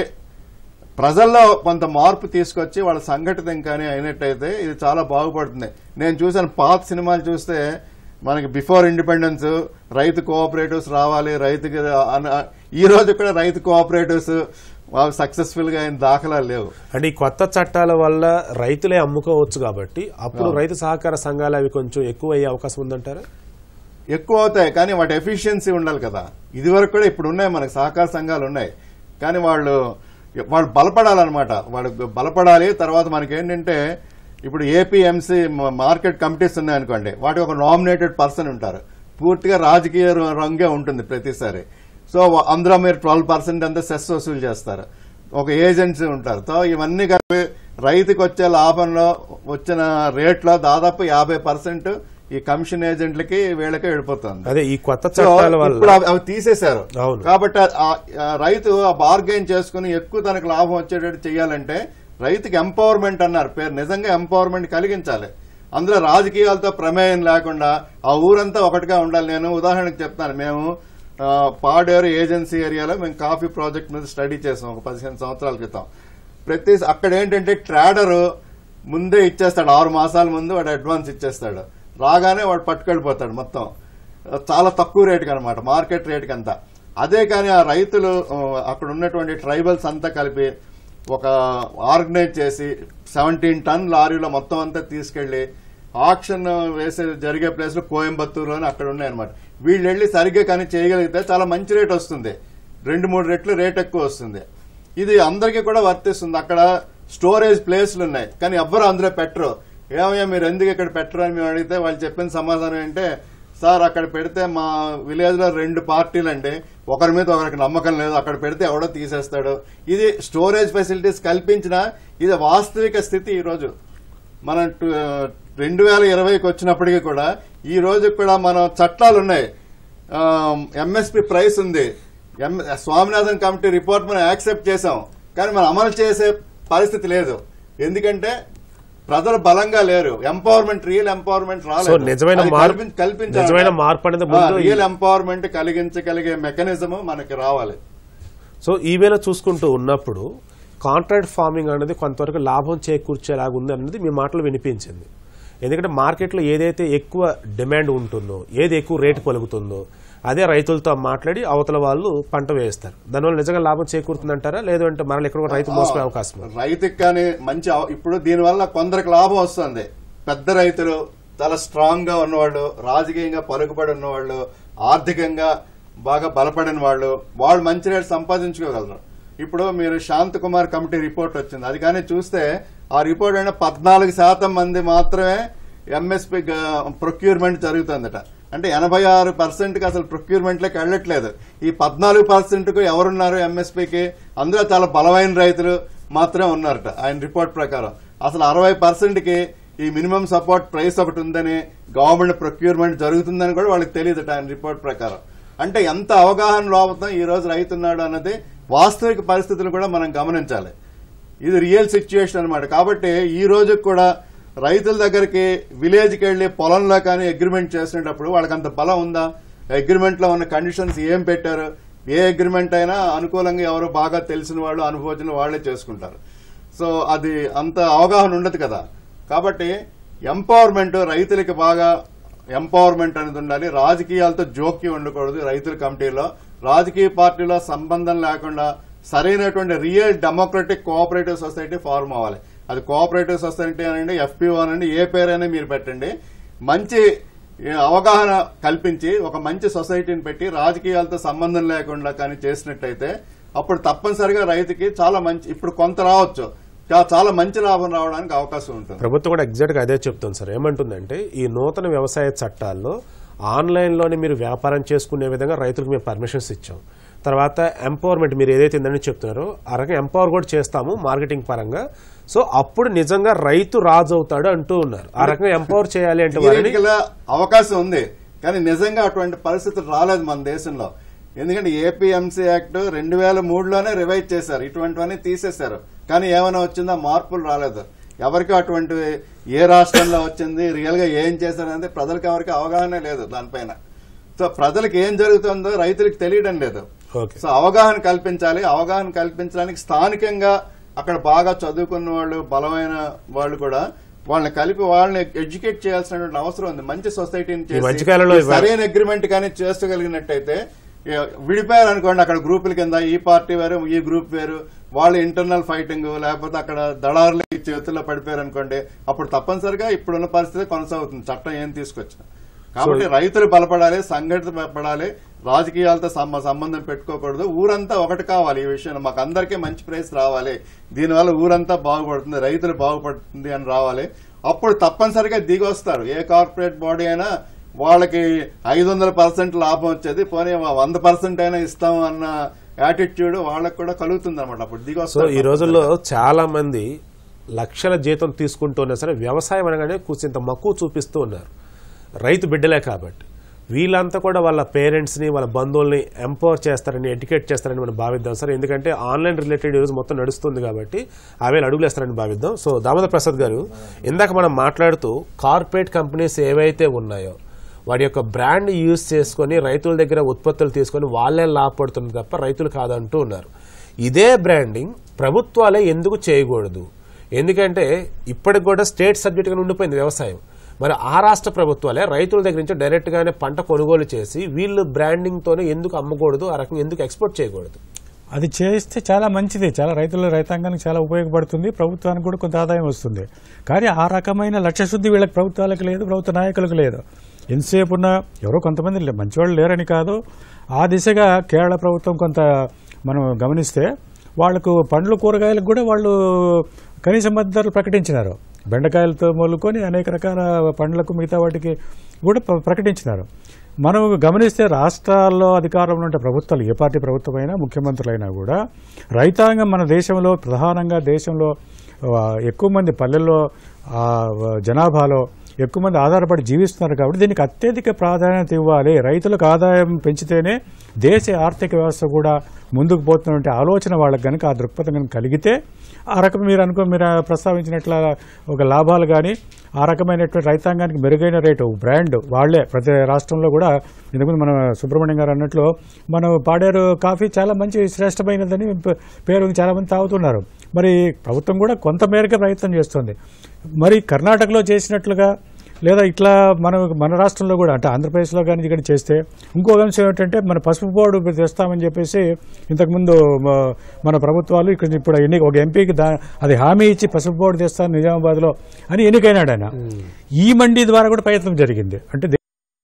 ప్రజల్లో కొంత మార్పు తీసుకొచ్చి వాళ్ళ సంఘటితంగానే అయినట్టయితే ఇది చాలా బాగుపడుతుంది నేను చూసాను పాత సినిమాలు చూస్తే మనకి బిఫోర్ ఇండిపెండెన్స్ రైతు కోఆపరేటివ్స్ రావాలి రైతుకి అన- ఈ రోజు కూడా రైతు కోఆపరేటివ్స్ సక్సెస్ఫుల్ గా అయిన దాఖలాలు లేవు అంటే ఈ కొత్త చట్టాల వల్ల రైతులే అమ్ముకోవచ్చు కాబట్టి అప్పుడు రైతు సహకార సంఘాలు అవి కొంచెం ఎక్కువ అయ్యే అవకాశం ఉందంటారా ఎక్కువ అవుతాయి కానీ వాటి ఎఫిషియన్సీ ఉండాలి కదా ఇది వరకు కూడా ఇప్పుడు ఉన్నాయి మనకు సహకార సంఘాలు ఉన్నాయి కానీ వాళ్ళు వాళ్ళు బలపడాలన్నమాట వాళ్ళు బలపడాలి తర్వాత మనకి ఏంటంటే ఇప్పుడు ఏపీఎంసీ మార్కెట్ కమిటీస్ ఉన్నాయనుకోండి వాటికి ఒక నామినేటెడ్ పర్సన్ ఉంటారు పూర్తిగా రాజకీయ ర- రంగే ఉంటుంది ప్రతిసారి సో వ- అందులో మీరు ట్వెల్వ్ పర్సెంట్ అంతా సెస్ వసూలు చేస్తారు ఒక ఏజెన్సీ ఉంటారు సో ఇవన్నీ కలిపి రైతుకి వచ్చే లాభంలో వచ్చిన రేట్లో దాదాపు యాభై పర్సెంట్ ఈ కమిషన్ ఏజెంట్లకి వీళ్ళకి వెళ్ళిపోతుంది అదే ఈ కొత్త సో చట్టాల ఇప్పుడు వల్ల అవి- అవి తీసేశారు అవును. కాబట్టి ఆ- ఆ- ఆ రైతు ఆ బార్గెన్ చేసుకుని ఎక్కువ తనకు లాభం వచ్చేటట్టు చేయాలంటే రైతుకి ఎంపవర్మెంట్ అన్నారు పేరు నిజంగా ఎంపవర్మెంట్ కలిగించాలి అందులో రాజకీయాలతో ప్రమేయం లేకుండా ఆ ఊరంతా ఒకటిగా ఉండాలి నేను ఉదాహరణకు చెప్తాను మేము ఆ, పాడేరు ఏజెన్సీ ఏరియాలో మేము కాఫీ ప్రాజెక్ట్ మీద స్టడీ చేసాం ఒక పదిహేను సంవత్సరాల క్రితం ప్రతి అక్కడ ఏంటంటే ట్రాడర్ ముందే ఇచ్చేస్తాడు ఆరు మాసాల ముందు వాడు అడ్వాన్స్ ఇచ్చేస్తాడు రాగానే వాడు పట్టుకెళ్ళిపోతాడు మొత్తం చాలా తక్కువ రేటుకి అనమాట మార్కెట్ రేటుకి అంతా అదే కానీ ఆ రైతులు ఆ, అక్కడ ఉన్నటువంటి ట్రైబల్స్ అంతా కలిపి ఒక ఆర్గనైజ్ చేసి సెవెంటీన్ టన్ లారీలో మొత్తం అంతా తీసుకెళ్లి ఆక్షన్ వేసే జరిగే ప్లేస్ లో కోయంబత్తూరు అని అక్కడ ఉన్నాయన్నమాట వీళ్ళు వెళ్ళి సరిగ్గా కానీ చేయగలిగితే చాలా మంచి రేట్ వస్తుంది రెండు మూడు రెట్లు రేట్ ఎక్కువ వస్తుంది ఇది అందరికీ కూడా వర్తిస్తుంది అక్కడ స్టోరేజ్ ప్లేస్లు ఉన్నాయి కానీ ఎవ్వరు అందులో పెట్టరు ఏమయ్యా మీరు ఎందుకు ఇక్కడ పెట్టరు అని మేము అడిగితే వాళ్ళు చెప్పిన సమాధానం ఏంటంటే సార్ అక్కడ పెడితే మా విలేజ్ లో రెండు పార్టీలు అండి ఒకరి మీద ఒకరికి నమ్మకం లేదు అక్కడ పెడితే ఎవడో తీసేస్తాడు ఇది స్టోరేజ్ ఫెసిలిటీస్ కల్పించిన ఇది వాస్తవిక స్థితి ఈ రోజు మనం టు- రెండు వేల ఇరవైకి వచ్చినప్పటికీ కూడా ఈ రోజు కూడా మనం చట్టాలు ఉన్నాయి ఎంఎస్పి ప్రైస్ ఉంది ఎం- స్వామినాథన్ కమిటీ రిపోర్ట్ మనం యాక్సెప్ట్ చేసాం కానీ మనం అమలు చేసే పరిస్థితి లేదు ఎందుకంటే ప్రజలు బలంగా లేరు ఎంపవర్మెంట్ రియల్ ఎంపవర్మెంట్ సో రాలేదు నిజమైన అది మార్పు కల్పించ- కల్పించాలి. నిజమైన మార్పు అనేది ముందు ఈ- రియల్ ఎంపవర్మెంట్ కలిగించగలిగే మెకానిజం మనకి రావాలి సో ఈ వేళ చూసుకుంటూ ఉన్నప్పుడు కాంట్రాక్ట్ ఫార్మింగ్ అనేది కొంతవరకు లాభం చేకూర్చేలాగా ఉంది అన్నది మీ మాటలు వినిపించింది ఎందుకంటే మార్కెట్లో ఏదైతే ఎక్కువ డిమాండ్ ఉంటుందో ఏది ఎక్కువ రేటు పలుకుతుందో అదే రైతులతో మాట్లాడి అవతల వాళ్ళు పంట వేస్తారు దానివల్ల నిజంగా లాభం చేకూరుతుందంటారా లేదు అంటే మరల ఎక్కడ కూడా రైతు మోసపోయే అవకాశం ఉంది రైతుకి కానీ మంచి అవ- ఇప్పుడు దీనివల్ల కొందరికి లాభం వస్తుంది పెద్ద రైతులు చాలా స్ట్రాంగ్ గా ఉన్నవాళ్ళు రాజకీయంగా పలుకుబడి ఉన్నవాళ్ళు ఆర్థికంగా బాగా బలపడిన వాళ్ళు వాళ్ళు మంచి రేటు సంపాదించుకోగలరు ఇప్పుడు మీరు శాంత్ కుమార్ కమిటీ రిపోర్ట్ వచ్చింది అది కానీ చూస్తే ఆ రిపోర్ట్ అంటే పద్నాలుగు శాతం మంది మాత్రమే ఎంఎస్పి ప్రొక్యూర్మెంట్ జరుగుతుందట అంటే ఎనభై ఆరు పర్సెంట్ కి అసలు ప్రొక్యూర్మెంట్ లోకి వెళ్ళట్లేదు ఈ పద్నాలుగు పర్సెంట్ కు ఎవరున్నారు ఎంఎస్పీకి అందులో చాలా బలమైన రైతులు మాత్రమే ఉన్నారట ఆయన రిపోర్ట్ ప్రకారం అసలు అరవై పర్సెంట్ కి ఈ మినిమం సపోర్ట్ ప్రైస్ ఒకటి ఉందని గవర్నమెంట్ ప్రొక్యూర్మెంట్ జరుగుతుందని కూడా వాళ్ళకి తెలియదట ఆయన రిపోర్ట్ ప్రకారం అంటే ఎంత అవగాహన లోపం ఈ రోజు రైతున్నాడు అన్నది వాస్తవిక పరిస్థితులు కూడా మనం గమనించాలి ఇది రియల్ సిచ్యుయేషన్ అన్నమాట కాబట్టి ఈ రోజు కూడా రైతుల దగ్గరికి విలేజ్కి వెళ్లి పొలంలో కానీ అగ్రిమెంట్ చేసినప్పుడు వాళ్ళకి అంత బలం ఉందా అగ్రిమెంట్ లో ఉన్న కండిషన్స్ ఏం పెట్టారు ఏ అగ్రిమెంట్ అయినా అనుకూలంగా ఎవరు బాగా తెలిసిన వాళ్ళు అనుభవజ్ఞులు వాళ్లే చేసుకుంటారు సో అది అంత అవగాహన ఉండదు కదా కాబట్టి ఎంపవర్మెంట్ రైతులకి బాగా ఎంపవర్మెంట్ అనేది ఉండాలి రాజకీయాలతో జోక్యం ఉండకూడదు రైతుల కమిటీలో రాజకీయ పార్టీలో సంబంధం లేకుండా సరైనటువంటి real democratic cooperative society form అవ్వాలి అది కోఆపరేటివ్ సొసైటీ అనండి ఎఫ్పిఓ అనండి ఏ పేరైనా మీరు పెట్టండి మంచి ఏ, అవగాహన కల్పించి ఒక మంచి సొసైటీని పెట్టి రాజకీయాలతో సంబంధం లేకుండా కానీ చేసినట్టయితే అప్పుడు తప్పనిసరిగా రైతుకి చాలా మంచి ఇప్పుడు కొంత రావచ్చు చా- చాలా మంచి లాభం రావడానికి అవకాశం ఉంటుంది ప్రభుత్వం కూడా ఎగ్జాక్ట్ గా అదే చెప్తుంది సార్ ఏమంటుందంటే ఈ నూతన వ్యవసాయ చట్టాల్లో ఆన్లైన్ లోనే మీరు వ్యాపారం చేసుకునే విధంగా రైతులకు మేము పర్మిషన్స్ ఇచ్చాం తర్వాత ఎంపవర్మెంట్ మీరు ఏదైతే ఇందని చెప్తున్నారో ఆ రకంగా ఎంపవర్ కూడా చేస్తాము మార్కెటింగ్ పరంగా సో అప్పుడు నిజంగా రైతు రాజు అవుతాడు అంటూ ఉన్నారు ఆ రకంగా ఎంపవర్ చేయాలి అంటే వారిని థియరిటికల్ అవకాశం ఉంది కానీ నిజంగా అటువంటి పరిస్థితులు రాలేదు మన దేశంలో ఎందుకంటే ఏపీఎంసీ యాక్ట్ రెండు వేల మూడులోనే రివైజ్ చేశారు ఇటువంటివన్నీ తీసేశారు కానీ ఏమైనా వచ్చిందా మార్పులు రాలేదు ఎవరికి అటువంటి ఏ రాష్ట్రంలో వచ్చింది రియల్ గా ఏం చేశారనేది ప్రజలకు ఎవరికి అవగాహన లేదు దానిపైన సో ప్రజలకు ఏం జరుగుతుందో రైతులకు తెలియడం లేదు ఓకే సో అవగాహన కల్పించాలి అవగాహన కల్పించడానికి స్థానికంగా అక్కడ బాగా చదువుకున్న వాళ్ళు బలమైన వాళ్ళు కూడా వాళ్ళని కలిపి వాళ్ళని ఎడ్యుకేట్ చేయాల్సినటువంటి అవసరం ఉంది మంచి సొసైటీని ఈ మధ్యకాలంలో చేసి ఇవాళ- సరైన అగ్రిమెంట్ కానీ చేసుకోగలిగినట్టయితే ఏ, విడిపోయారు అనుకోండి అక్కడ గ్రూపుల కింద ఈ పార్టీ వేరు ఈ గ్రూప్ వేరు వాళ్ళ ఇంటర్నల్ ఫైటింగ్ లేకపోతే అక్కడ దళారుల చేతుల్లో పడిపోయారు అనుకోండి అప్పుడు తప్పనిసరిగా ఇప్పుడున్న పరిస్థితి కొనసాగుతుంది చట్టం ఏం తీసుకొచ్చిన కాబట్టి రైతులు బలపడాలి సంఘటిత పడాలి రాజకీయాలతో సమ- సంబంధం పెట్టుకోకూడదు ఊరంతా ఒకటి కావాలి ఈ విషయంలో మాకు అందరికీ మంచి ప్రైస్ రావాలి దీనివల్ల ఊరంతా బాగుపడుతుంది రైతులు బాగుపడుతుంది అని రావాలి అప్పుడు తప్పనిసరిగా దిగి వస్తారు ఏ కార్పొరేట్ బాడీ అయినా వాళ్ళకి ఐదు వందల పర్సెంట్ లాభం వచ్చేది పోనీ వంద పర్సెంట్ అయినా ఇస్తాం అన్న యాటిట్యూడ్ వాళ్ళకి కూడా కలుగుతుంది అనమాట అప్పుడు దిగి సో వస్తారు ఈ రోజుల్లో చాలా మంది లక్షల జీతం తీసుకుంటూనే సరే వ్యవసాయం అనగానే కూర్చింత మక్కువ చూపిస్తూ ఉన్నారు రైతు బిడ్డలే కాబట్టి వీళ్ళంతా కూడా వాళ్ళ పేరెంట్స్ని వాళ్ళ బంధువుల్ని ఎంపవర్ చేస్తారని ఎడ్యుకేట్ చేస్తారని మనం భావిద్దాం సార్ ఎందుకంటే ఆన్లైన్ రిలేటెడ్ ఈరోజు మొత్తం నడుస్తుంది కాబట్టి అవేలు అడుగులేస్తారని భావిద్దాం సో దామోదర్ ప్రసాద్ గారు ఇందాక మనం మాట్లాడుతూ కార్పొరేట్ కంపెనీస్ ఏవైతే ఉన్నాయో వాడి యొక్క బ్రాండ్ యూజ్ చేసుకొని రైతుల దగ్గర ఉత్పత్తులు తీసుకొని వాళ్ళే లాభపడుతుంది తప్ప రైతులు కాదంటూ ఉన్నారు ఇదే బ్రాండింగ్ ప్రభుత్వాలే ఎందుకు చేయకూడదు ఎందుకంటే ఇప్పటికి కూడా స్టేట్ సబ్జెక్ట్గా ఉండిపోయింది వ్యవసాయం మరి ఆ రాష్ట్ర ప్రభుత్వాలే రైతుల దగ్గర నుంచి డైరెక్ట్ గానే పంట కొనుగోలు చేసి వీళ్ళు బ్రాండింగ్ తోనే ఎందుకు అమ్మకూడదు ఆ రకంగా ఎందుకు ఎక్స్పోర్ట్ చేయకూడదు అది చేస్తే చాలా మంచిది చాలా రైతుల రైతాంగానికి చాలా ఉపయోగపడుతుంది ప్రభుత్వానికి కూడా కొంత ఆదాయం వస్తుంది కానీ ఆ రకమైన లక్ష్యశుద్ధి వీళ్ళకి ప్రభుత్వాలకు లేదు ప్రభుత్వ నాయకులకు లేదు ఎంతసేపు ఉన్నా ఎవరో కొంతమంది లే- మంచివాళ్ళు లేరని కాదు ఆ దిశగా కేరళ ప్రభుత్వం కొంత మనం గమనిస్తే వాళ్లకు పండ్లు కూరగాయలకు కూడా వాళ్ళు కనీస మద్దతు ధరలు ప్రకటించినారు బెండకాయలతో మొదలుకొని అనేక రకాల పండ్లకు మిగతా వాటికి కూడా ప్ర- ప్రకటించినారు మనం గమనిస్తే రాష్ట్రాల్లో అధికారంలో ఉండే ప్రభుత్వాలు ఏ పార్టీ ప్రభుత్వమైనా ముఖ్యమంత్రులైనా కూడా రైతాంగం మన దేశంలో ప్రధానంగా దేశంలో ఆ, ఎక్కువ మంది పల్లెల్లో ఆ, జనాభాలో ఎక్కువ మంది ఆధారపడి జీవిస్తున్నారు కాబట్టి దీనికి అత్యధిక ప్రాధాన్యత ఇవ్వాలి రైతులకు ఆదాయం పెంచితేనే దేశ ఆర్థిక వ్యవస్థ కూడా ముందుకు పోతున్నటువంటి ఆలోచన వాళ్ళకి కనుక ఆ దృక్పథం కనుక కలిగితే ఆ రకం మీరు అనుకో మీరు ప్రస్తావించినట్ల ఒక లాభాలు కానీ ఆ రకమైనటువంటి రైతాంగానికి మెరుగైన రేటు బ్రాండ్ వాళ్లే ప్రతి రాష్ట్రంలో కూడా ఇంతకుముందు మన సుబ్రహ్మణ్యం గారు అన్నట్లు మనం పాడేరు కాఫీ చాలా మంచి శ్రేష్టమైనదని ప- పేరు ఉంది, చాలా మంది తాగుతున్నారు మరి ప్రభుత్వం కూడా కొంత మేరకు ప్రయత్నం చేస్తుంది మరి కర్ణాటకలో చేసినట్లుగా లేదా ఇట్లా మన మన రాష్ట్రంలో కూడా అంటే ఆంధ్రప్రదేశ్లో కానీ ఇక్కడ చేస్తే ఇంకో అంశం ఏంటంటే మన పసుపు బోర్డు తెస్తామని చెప్పేసి ఇంతకుముందు మ- మన ప్రభుత్వాలు ఇక్కడ ఇప్పుడు ఎన్ని ఒక ఎంపీకి దా అది హామీ ఇచ్చి పసుపు బోర్డు తెస్తాను నిజామాబాద్లో అని ఎన్నికైనాడు ఆయన ఈ మండీ ద్వారా కూడా ప్రయత్నం జరిగింది అంటే దే-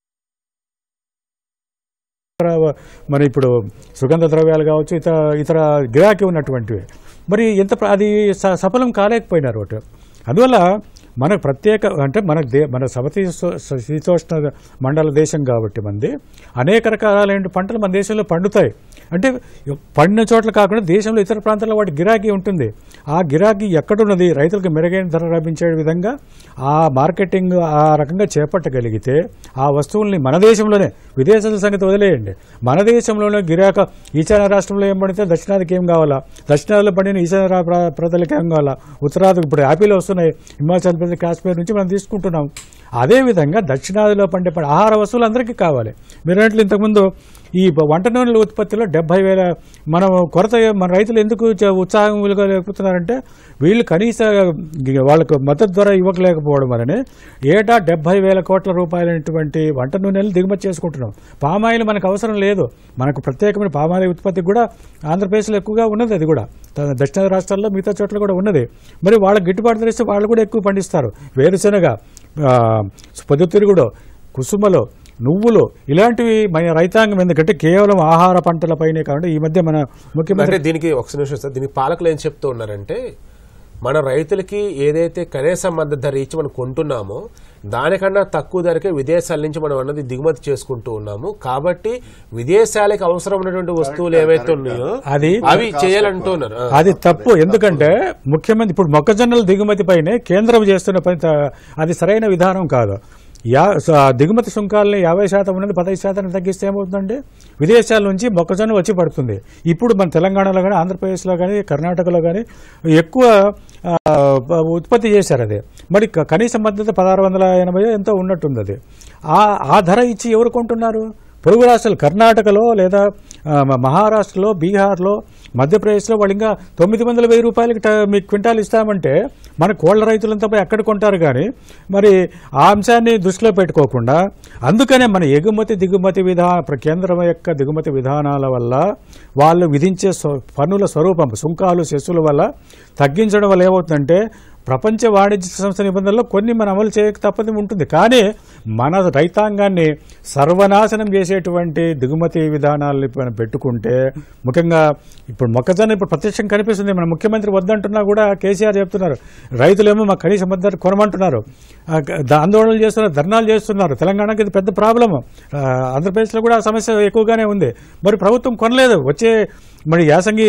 మరి ఇప్పుడు సుగంధ ద్రవ్యాలు కావచ్చు ఇతర ఇతర గిరాకీ ఉన్నటువంటివి మరి ఎంత ప్ర- అది స- సఫలం కాలేకపోయినారు ఒకటి అందువల్ల మనకు ప్రత్యేక అంటే మన దే మన సమతి శీతోష్ణ మండల దేశం కాబట్టి మంది అనేక రకాలైన పంటలు మన దేశంలో పండుతాయి అంటే పండిన చోట్ల కాకుండా దేశంలో ఇతర ప్రాంతాల్లో వాటి గిరాకీ ఉంటుంది ఆ గిరాకీ ఎక్కడున్నది రైతులకు మెరుగైన ధర లభించే విధంగా ఆ మార్కెటింగ్ ఆ రకంగా చేపట్టగలిగితే ఆ వస్తువుల్ని మన దేశంలోనే విదేశాల సంగతి వదిలేయండి మన దేశంలోనే గిరాక ఈశాన్య రాష్ట్రంలో ఏం పడితే దక్షిణాదికి ఏం కావాలా దక్షిణాదిలో పడిన ఈశాన్య రా- ప్ర- ప్రజలకు ఏం కావాలా ఉత్తరాదికి ఇప్పుడు యాపిల్ వస్తున్నాయి హిమాచల్ ప్రదేశ్ కాశ్మీర్ నుంచి మనం తీసుకుంటున్నాం అదేవిధంగా దక్షిణాదిలో పండే పంట ఆహార వస్తువులు అందరికీ కావాలి మీరు అన్నట్లు ఇంతకుముందు ఈ వంట నూనెల ఉత్పత్తిలో డెబ్బై వేల మనం కొరత మన రైతులు ఎందుకు చ- ఉత్సాహం లేకపోతున్నారంటే వీళ్ళు కనీస గి- వాళ్ళకు మద్దతు ధర ఇవ్వలేకపోవడం వలనే ఏటా డెబ్బై వేల కోట్ల రూపాయలైనటువంటి వంట నూనెలు దిగుమతి చేసుకుంటున్నాం పామాయిల్ మనకు అవసరం లేదు మనకు ప్రత్యేకమైన పామాయిల్ ఉత్పత్తి కూడా ఆంధ్రప్రదేశ్లో ఎక్కువగా ఉన్నది అది కూడా త- దక్షిణ రాష్ట్రాల్లో మిగతా చోట్ల కూడా ఉన్నది మరి వాళ్ళకి గిట్టుబాటు ధర ఇస్తే వాళ్ళు కూడా ఎక్కువ పండిస్తారు వేరుశెనగ ఆ, పొద్దుతిరుగుడు కుసుమలు నువ్వులు ఇలాంటివి మన రైతాంగం ఎందుకంటే కేవలం ఆహార పంటలపైనే కాకుండా ఈ మధ్య మన ముఖ్యమంత్రి అంటే దీనికి ఒక నిమిషం సార్ దీనికి పాలకులు ఏం చెప్తూ ఉన్నారంటే మన రైతులకి ఏదైతే కనీస మద్దతు ధర ఇచ్చి మనం కొంటున్నామో దానికన్నా తక్కువ ధరకే విదేశాల నుంచి మనం అన్నది దిగుమతి చేసుకుంటూ ఉన్నాము కాబట్టి విదేశాలకు అవసరం ఉన్నటువంటి వస్తువులు ఏవైతే ఉన్నాయో అది అవి చేయాలంటున్నారు ఆ. అది తప్పు ఎందుకంటే ముఖ్యమంత్రి ఇప్పుడు మొక్కజొన్నల దిగుమతి పైనే కేంద్రం చేస్తున్న పని త- అది సరైన విధానం కాదు యా స- దిగుమతి సుంకాలని యాభై శాతం ఉన్నది పదహైదు శాతానికి తగ్గిస్తే ఏమవుతుందండి విదేశాల నుంచి మొక్కజొన్న వచ్చి పడుతుంది ఇప్పుడు మన తెలంగాణలో కానీ ఆంధ్రప్రదేశ్లో కానీ కర్ణాటకలో కానీ ఎక్కువ ఆ, ప- ఉత్పత్తి చేశారు అది మరి క- కనీస మద్దతు పదహారు వందల ఎనభై ఎంతో ఉన్నట్టుంది అది ఆ ఆ ధర ఇచ్చి ఎవరు కొంటున్నారు పొరుగు రాష్ట్రాలు కర్ణాటకలో లేదా ఆ, మ- మహారాష్ట్రలో బీహార్లో మధ్యప్రదేశ్లో వాళ్ళు ఇంకా తొమ్మిది వందల వెయ్యి రూపాయలకి ట- మీకు క్వింటాల్ ఇస్తామంటే మన కోళ్ల రైతులంతా పోయి ఎక్కడ కొంటారు కానీ మరి ఆ అంశాన్ని దృష్టిలో పెట్టుకోకుండా అందుకనే మన ఎగుమతి దిగుమతి విధా ప్ర- కేంద్రం యొక్క దిగుమతి విధానాల వల్ల వాళ్ళు విధించే స్వ- పన్నుల స్వరూపం సుంకాలు సెస్సుల వల్ల తగ్గించడం వల్ల ఏమవుతుందంటే ప్రపంచ వాణిజ్య సంస్థ నిబంధనల్లో కొన్ని మనం అమలు చేయక తప్పది ఉంటుంది కానీ మన రైతాంగాన్ని సర్వనాశనం చేసేటువంటి దిగుమతి విధానాలు మనం పెట్టుకుంటే ముఖ్యంగా ఇప్పుడు మొక్కజొన్న ఇప్పుడు ప్రత్యక్షం కనిపిస్తుంది మన ముఖ్యమంత్రి వద్దంటున్నా కూడా కేసీఆర్ చెప్తున్నారు రైతులేమో మా కనీస మద్దతు కొనమంటున్నారు ఆ, ద- ఆందోళనలు చేస్తున్నారు ధర్నాలు చేస్తున్నారు తెలంగాణకి ఇది పెద్ద ప్రాబ్లం ఆంధ్రప్రదేశ్లో కూడా ఆ సమస్య ఎక్కువగానే ఉంది మరి ప్రభుత్వం కొనలేదు వచ్చే మరి యాసంగి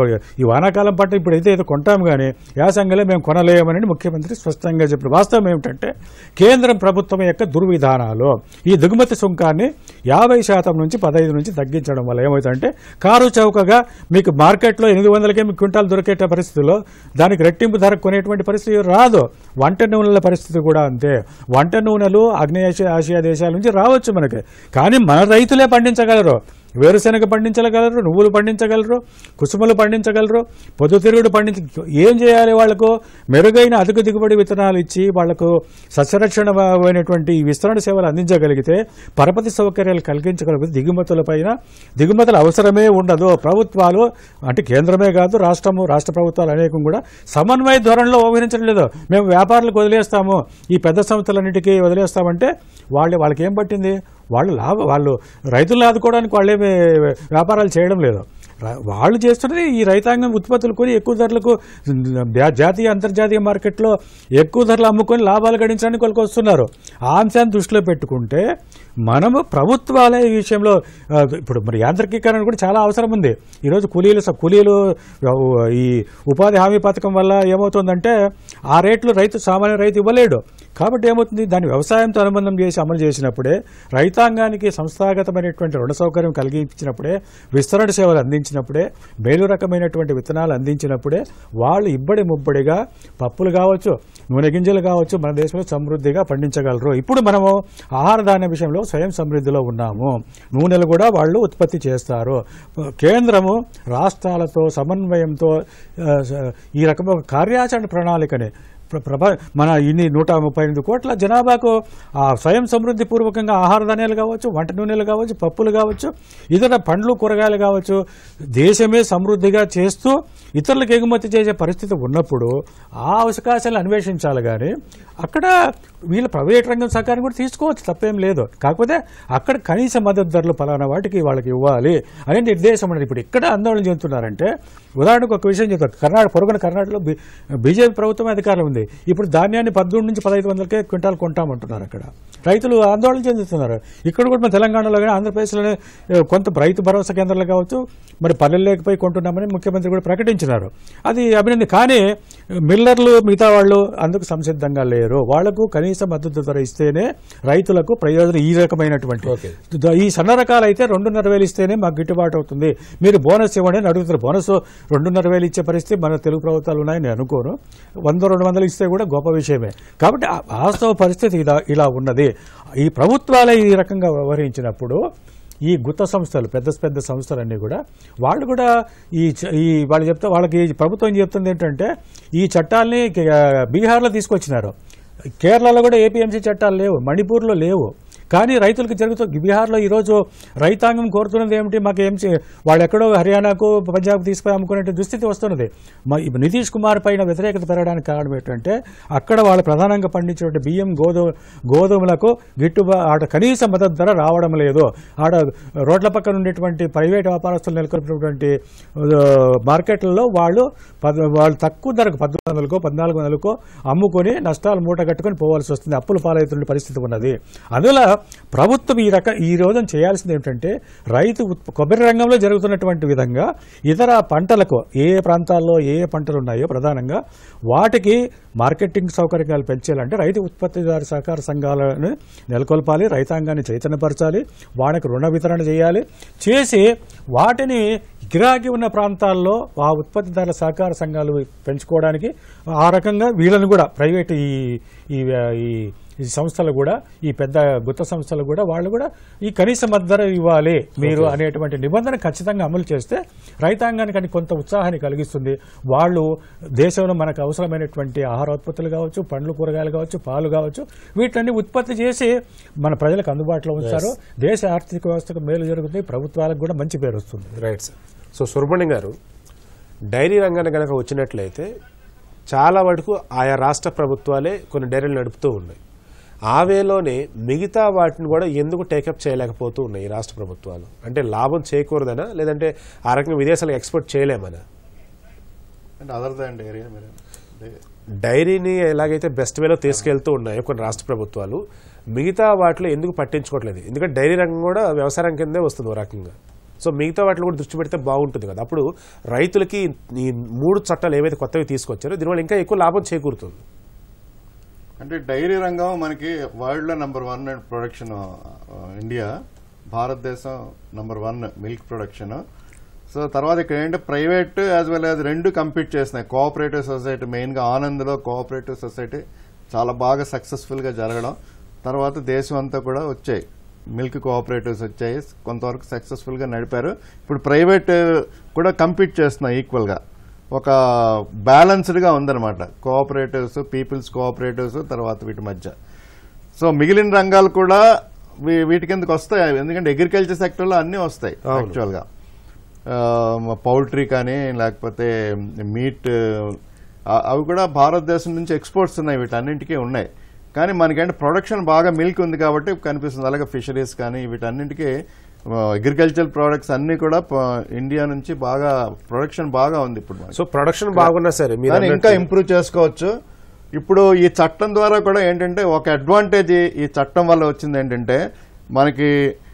ఈ వానాకాలం పట్ల ఇప్పుడు అయితే ఏదో కొంటాం కానీ యాసంగిలో మేము కొనలేమని ముఖ్యమంత్రి స్పష్టంగా చెప్పారు వాస్తవం ఏమిటంటే కేంద్రం ప్రభుత్వం యొక్క దుర్విధానాలు ఈ దిగుమతి సుంకాన్ని యాభై శాతం నుంచి పదహైదు నుంచి తగ్గించడం వల్ల ఏమవుతుందంటే కారు చౌకగా మీకు మార్కెట్లో ఎనిమిది వందలకే మీకు క్వింటాల్ దొరికే పరిస్థితిలో దానికి రెట్టింపు ధర కొనేటువంటి పరిస్థితి రాదు వంట నూనెల పరిస్థితి కూడా అంతే వంట నూనెలు ఆగ్నేయ ఆసియా దేశాల నుంచి రావచ్చు మనకి కానీ మన రైతులే పండించగలరు వేరుశెనగ పండించగలరు నువ్వులు పండించగలరు కుసుమలు పండించగలరు పొద్దుతిరుగుడు పండించ ఏం చేయాలి వాళ్లకు మెరుగైన అధిక దిగుబడి విత్తనాలు ఇచ్చి వాళ్లకు సస్యరక్షణమైనటువంటి ఈ విస్తరణ సేవలు అందించగలిగితే పరపతి సౌకర్యాలు కలిగించగలిగితే దిగుమతులపైన దిగుమతుల అవసరమే ఉండదు ప్రభుత్వాలు అంటే కేంద్రమే కాదు రాష్ట్రము రాష్ట్ర ప్రభుత్వాలు అనేకం కూడా సమన్వయ ధోరణిలో వ్యవహరించడం లేదు మేము వ్యాపారులకు వదిలేస్తాము ఈ పెద్ద సంస్థలన్నిటికీ వదిలేస్తామంటే వాళ్ళు వాళ్ళకి ఏం పట్టింది వాళ్ళు లాభ వాళ్ళు రైతులను ఆదుకోవడానికి వాళ్ళేమి వ్యాపారాలు చేయడం లేదు ర- వాళ్ళు చేస్తున్నది ఈ రైతాంగం ఉత్పత్తులు కొని ఎక్కువ ధరలకు జా- జాతీయ అంతర్జాతీయ మార్కెట్లో ఎక్కువ ధరలు అమ్ముకొని లాభాలు గడించడానికి వాళ్ళకి వస్తున్నారు ఆ అంశాన్ని దృష్టిలో పెట్టుకుంటే మనము ప్రభుత్వాలే ఈ విషయంలో ఆ, ఇప్పుడు మరి యాంత్రికీకరణ కూడా చాలా అవసరం ఉంది ఈరోజు కూలీలు స- కూలీలు ఆ, ఈ ఉపాధి హామీ పథకం వల్ల ఏమవుతుందంటే ఆ రేట్లు రైతు సామాన్య రైతు ఇవ్వలేడు కాబట్టి ఏమవుతుంది దాన్ని వ్యవసాయంతో అనుబంధం చేసి అమలు చేసినప్పుడే రైతాంగానికి సంస్థాగతమైనటువంటి రుణ సౌకర్యం కలిగించినప్పుడే విస్తరణ సేవలు అందించినప్పుడే మేలు రకమైనటువంటి విత్తనాలు అందించినప్పుడే వాళ్ళు ఇబ్బడి ముబ్బడిగా పప్పులు కావచ్చు నూనె గింజలు కావచ్చు మన దేశంలో సమృద్ధిగా పండించగలరు ఇప్పుడు మనము ఆహార ధాన్య విషయంలో స్వయం సమృద్ధిలో ఉన్నాము నూనెలు కూడా వాళ్ళు ఉత్పత్తి చేస్తారు కేంద్రము రాష్ట్రాలతో సమన్వయంతో ఆ, స- ఈ రకమైన కార్యాచరణ ప్రణాళికని ప్ర- ప్రభ మన ఇన్ని నూట ముప్పై ఎనిమిది కోట్ల జనాభాకు ఆ స్వయం సమృద్ధి పూర్వకంగా ఆహార ధాన్యాలు కావచ్చు వంట నూనెలు కావచ్చు పప్పులు కావచ్చు ఇతర పండ్లు కూరగాయలు కావచ్చు దేశమే సమృద్ధిగా చేస్తూ ఇతరులకు ఎగుమతి చేసే పరిస్థితి ఉన్నప్పుడు ఆ అవకాశాలను అన్వేషించాలి కానీ అక్కడ వీళ్ళ ప్రైవేట్ రంగం సహకారం కూడా తీసుకోవచ్చు తప్పేం లేదు కాకపోతే అక్కడ కనీస మద్దతు ధరలు ఫలానా వాటికి వాళ్ళకి ఇవ్వాలి అనే నిర్దేశం ఉన్నది ఇప్పుడు ఇక్కడ ఆందోళన చెందుతున్నారంటే ఉదాహరణకు ఒక విషయం చెప్తారు కర్ణాటక పొరుగున కర్ణాటకలో బి- బీజేపీ ప్రభుత్వం అధికారం ఉంది ఇప్పుడు ధాన్యాన్ని పద్దెనిమిది నుంచి పదహైదు వందలకే క్వింటాల్ కొంటామంటున్నారు అక్కడ రైతులు ఆందోళన చెందుతున్నారు ఇక్కడ కూడా మన తెలంగాణలో కానీ ఆంధ్రప్రదేశ్లోనే ఏ, కొంత రైతు భరోసా కేంద్రాలు కావచ్చు మరి పల్లెల్లోకి కొంటున్నామని ముఖ్యమంత్రి కూడా ప్రకటించినారు అది అభినందన కానీ మిల్లర్లు మిగతా వాళ్ళు అందుకు సంసిద్ధంగా లేరు వాళ్లకు కనీస మద్దతు ధర ఇస్తేనే రైతులకు ప్రయోజనం ఈ రకమైనటువంటి ఓకే. ద- ఈ సన్న రకాలు అయితే రెండున్నర వేలు ఇస్తేనే మాకు గిట్టుబాటు అవుతుంది మీరు బోనస్ ఇవ్వండి అని అడుగుతారు బోనస్ రెండున్నర వేలు ఇచ్చే పరిస్థితి మన తెలుగు ప్రభుత్వాలు ఉన్నాయని నేను అనుకోను వంద రెండు వందలు ఇస్తే కూడా గొప్ప విషయమే కాబట్టి ఆ వాస్తవ పరిస్థితి ఇలా ఇలా ఉన్నది ఈ ప్రభుత్వాలే ఈ రకంగా వ్యవహరించినప్పుడు ఈ గుత్త సంస్థలు పెద్ద పెద్ద సంస్థలన్నీ కూడా వాళ్ళు కూడా ఈ చ- ఈ వాళ్ళు చెప్తే వాళ్ళకి ఈ ప్రభుత్వం ఏం చెప్తుంది ఏంటంటే ఈ చట్టాల్ని కే- బీహార్లో తీసుకొచ్చినారు కేరళలో కూడా ఏపీఎంసీ చట్టాలు లేవు మణిపూర్లో లేవు కానీ రైతులకు జరుగుతుంది బీహార్లో ఈరోజు రైతాంగం కోరుతున్నది ఏమిటి మాకు ఏం చే- వాళ్ళు ఎక్కడో హర్యానాకు పంజాబ్ తీసుకుపోయి అమ్ముకునే దుస్థితి వస్తున్నది మ- ఇప్పుడు నితీష్ కుమార్ పైన వ్యతిరేకత పెరగడానికి కారణం ఏంటంటే అక్కడ వాళ్ళు ప్రధానంగా పండించినటువంటి బియ్యం గోధుమ గోధుమలకు గిట్టుబా ఆడ కనీస మద్దతు ధర రావడం లేదు ఆడ రోడ్ల పక్కన ఉండేటువంటి ప్రైవేట్ వ్యాపారస్తులు నెలకొల్పినటువంటి ఆ, మార్కెట్లలో వాళ్ళు పద- వాళ్ళు తక్కువ ధరకు పద్నాలుగు వందలకో పద్నాలుగు వందలకో అమ్ముకొని నష్టాలు మూట కట్టుకొని పోవాల్సి వస్తుంది అప్పుల పాలవుతున్న పరిస్థితి ఉన్నది అందువల్ల ప్రభుత్వం ఈ రక ఈ రోజున చేయాల్సింది ఏమిటంటే రైతు ఉత్- కొబ్బరి రంగంలో జరుగుతున్నటువంటి విధంగా ఇతర పంటలకు ఏ ఏ ప్రాంతాల్లో ఏ ఏ పంటలు ఉన్నాయో ప్రధానంగా వాటికి మార్కెటింగ్ సౌకర్యాలు పెంచాలంటే రైతు ఉత్పత్తిదారు సహకార సంఘాలను నెలకొల్పాలి రైతాంగాన్ని చైతన్యపరచాలి వాళ్ళకి రుణ వితరణ చేయాలి చేసి వాటిని గిరాకీ ఉన్న ప్రాంతాల్లో ఆ ఉత్పత్తిదారుల సహకార సంఘాలు పెంచుకోవడానికి ఆ రకంగా వీళ్ళని కూడా ప్రైవేట్ ఈ ఈ ఈ ఈ సంస్థలు కూడా ఈ పెద్ద గుత్త సంస్థలు కూడా వాళ్ళు కూడా ఈ కనీస మద్దతు ధర ఇవ్వాలి మీరు అనేటువంటి నిబంధన ఖచ్చితంగా అమలు చేస్తే రైతాంగానికి అని కొంత ఉత్సాహాన్ని కలిగిస్తుంది వాళ్ళు దేశంలో మనకు అవసరమైనటువంటి ఆహార ఉత్పత్తులు కావచ్చు పండ్లు కూరగాయలు కావచ్చు పాలు కావచ్చు వీటిని ఉత్పత్తి చేసి మన ప్రజలకు అందుబాటులో ఉంచారు దేశ ఆర్థిక వ్యవస్థకు మేలు జరుగుతుంది ప్రభుత్వాలకు కూడా మంచి పేరు వస్తుంది రైట్ సార్ సో సుబ్రహ్మణ్యం గారు డైరీ రంగాన్ని కనుక వచ్చినట్లయితే చాలా వరకు ఆయా రాష్ట్ర ప్రభుత్వాలే కొన్ని డైరీలు నడుపుతూ ఉన్నాయి ఆ వేలోనే మిగతా వాటిని కూడా ఎందుకు టేకప్ చేయలేకపోతూ ఉన్నాయి ఈ రాష్ట్ర ప్రభుత్వాలు అంటే లాభం చేయకూడదనా లేదంటే ఆ రకంగా విదేశాలకు ఎక్స్పోర్ట్ చేయలేమనా అంటే అదర్ దాన్ ఏరియా మీరు డైరీని ఎలాగైతే బెస్ట్ వేలో తీసుకెళ్తూ ఉన్నాయో కొన్ని రాష్ట్ర ప్రభుత్వాలు మిగతా వాటిలో ఎందుకు పట్టించుకోవట్లేదు ఎందుకంటే డైరీ రంగం కూడా వ్యవసాయ రంగం కిందే వస్తుంది ఓ రకంగా సో మిగతా వాటిలో కూడా దృష్టి పెడితే బాగుంటుంది కదా అప్పుడు రైతులకి ఈ మూడు చట్టాలు ఏవైతే కొత్తవి తీసుకొచ్చారో దీనివల్ల ఇంకా ఎక్కువ లాభం చేకూరుతుంది అంటే డైరీ రంగం మనకి వరల్డ్ లో నంబర్ వన్ ప్రొడక్షన్ ఇండియా భారతదేశం number one milk production so తర్వాత ఇక్కడ ఏంటంటే ప్రైవేట్ యాజ్ వెల్ యాజ్ రెండు కంపీట్ చేస్తున్నాయి కోఆపరేటివ్ సొసైటీ మెయిన్గా ఆనంద్లో కోఆపరేటివ్ సొసైటీ చాలా బాగా సక్సెస్ఫుల్గా జరగడం తర్వాత దేశం అంతా కూడా వచ్చాయి మిల్క్ కోఆపరేటివ్స్ వచ్చాయి కొంతవరకు సక్సెస్ఫుల్గా నడిపారు ఇప్పుడు ప్రైవేట్ కూడా కంపీట్ చేస్తున్నాయి ఈక్వల్గా ఒక బ్యాలెన్స్డ్గా ఉందన్నమాట కోఆపరేటివ్స్ పీపుల్స్ కోఆపరేటివ్స్ తర్వాత వీటి మధ్య సో మిగిలిన రంగాలు కూడా వీ- వీటి కిందకి వస్తాయి ఎందుకంటే అగ్రికల్చర్ సెక్టర్లో అన్నీ వస్తాయి అవును. యాక్చువల్గా పౌల్ట్రీ కానీ లేకపోతే మీట్ అవి కూడా భారతదేశం నుంచి ఎక్స్పోర్ట్స్ ఉన్నాయి వీటన్నింటికీ ఉన్నాయి కానీ మనకంటే ప్రొడక్షన్ బాగా మిల్క్ ఉంది కాబట్టి కనిపిస్తుంది అలాగే ఫిషరీస్ కానీ వీటన్నింటికి అగ్రికల్చర్ ప్రోడక్ట్స్ అన్ని కూడా ప- ఇండియా నుంచి బాగా ప్రొడక్షన్ బాగా ఉంది ఇప్పుడు మనకి. సో ప్రొడక్షన్ బాగున్నా సరే మీరు కానీ ఇంకా అన్నట్టు- ఇంప్రూవ్ చేసుకోవచ్చు ఇప్పుడు ఈ చట్టం ద్వారా కూడా ఏంటంటే ఒక అడ్వాంటేజ్ ఈ చట్టం వల్ల వచ్చింది ఏంటంటే మనకి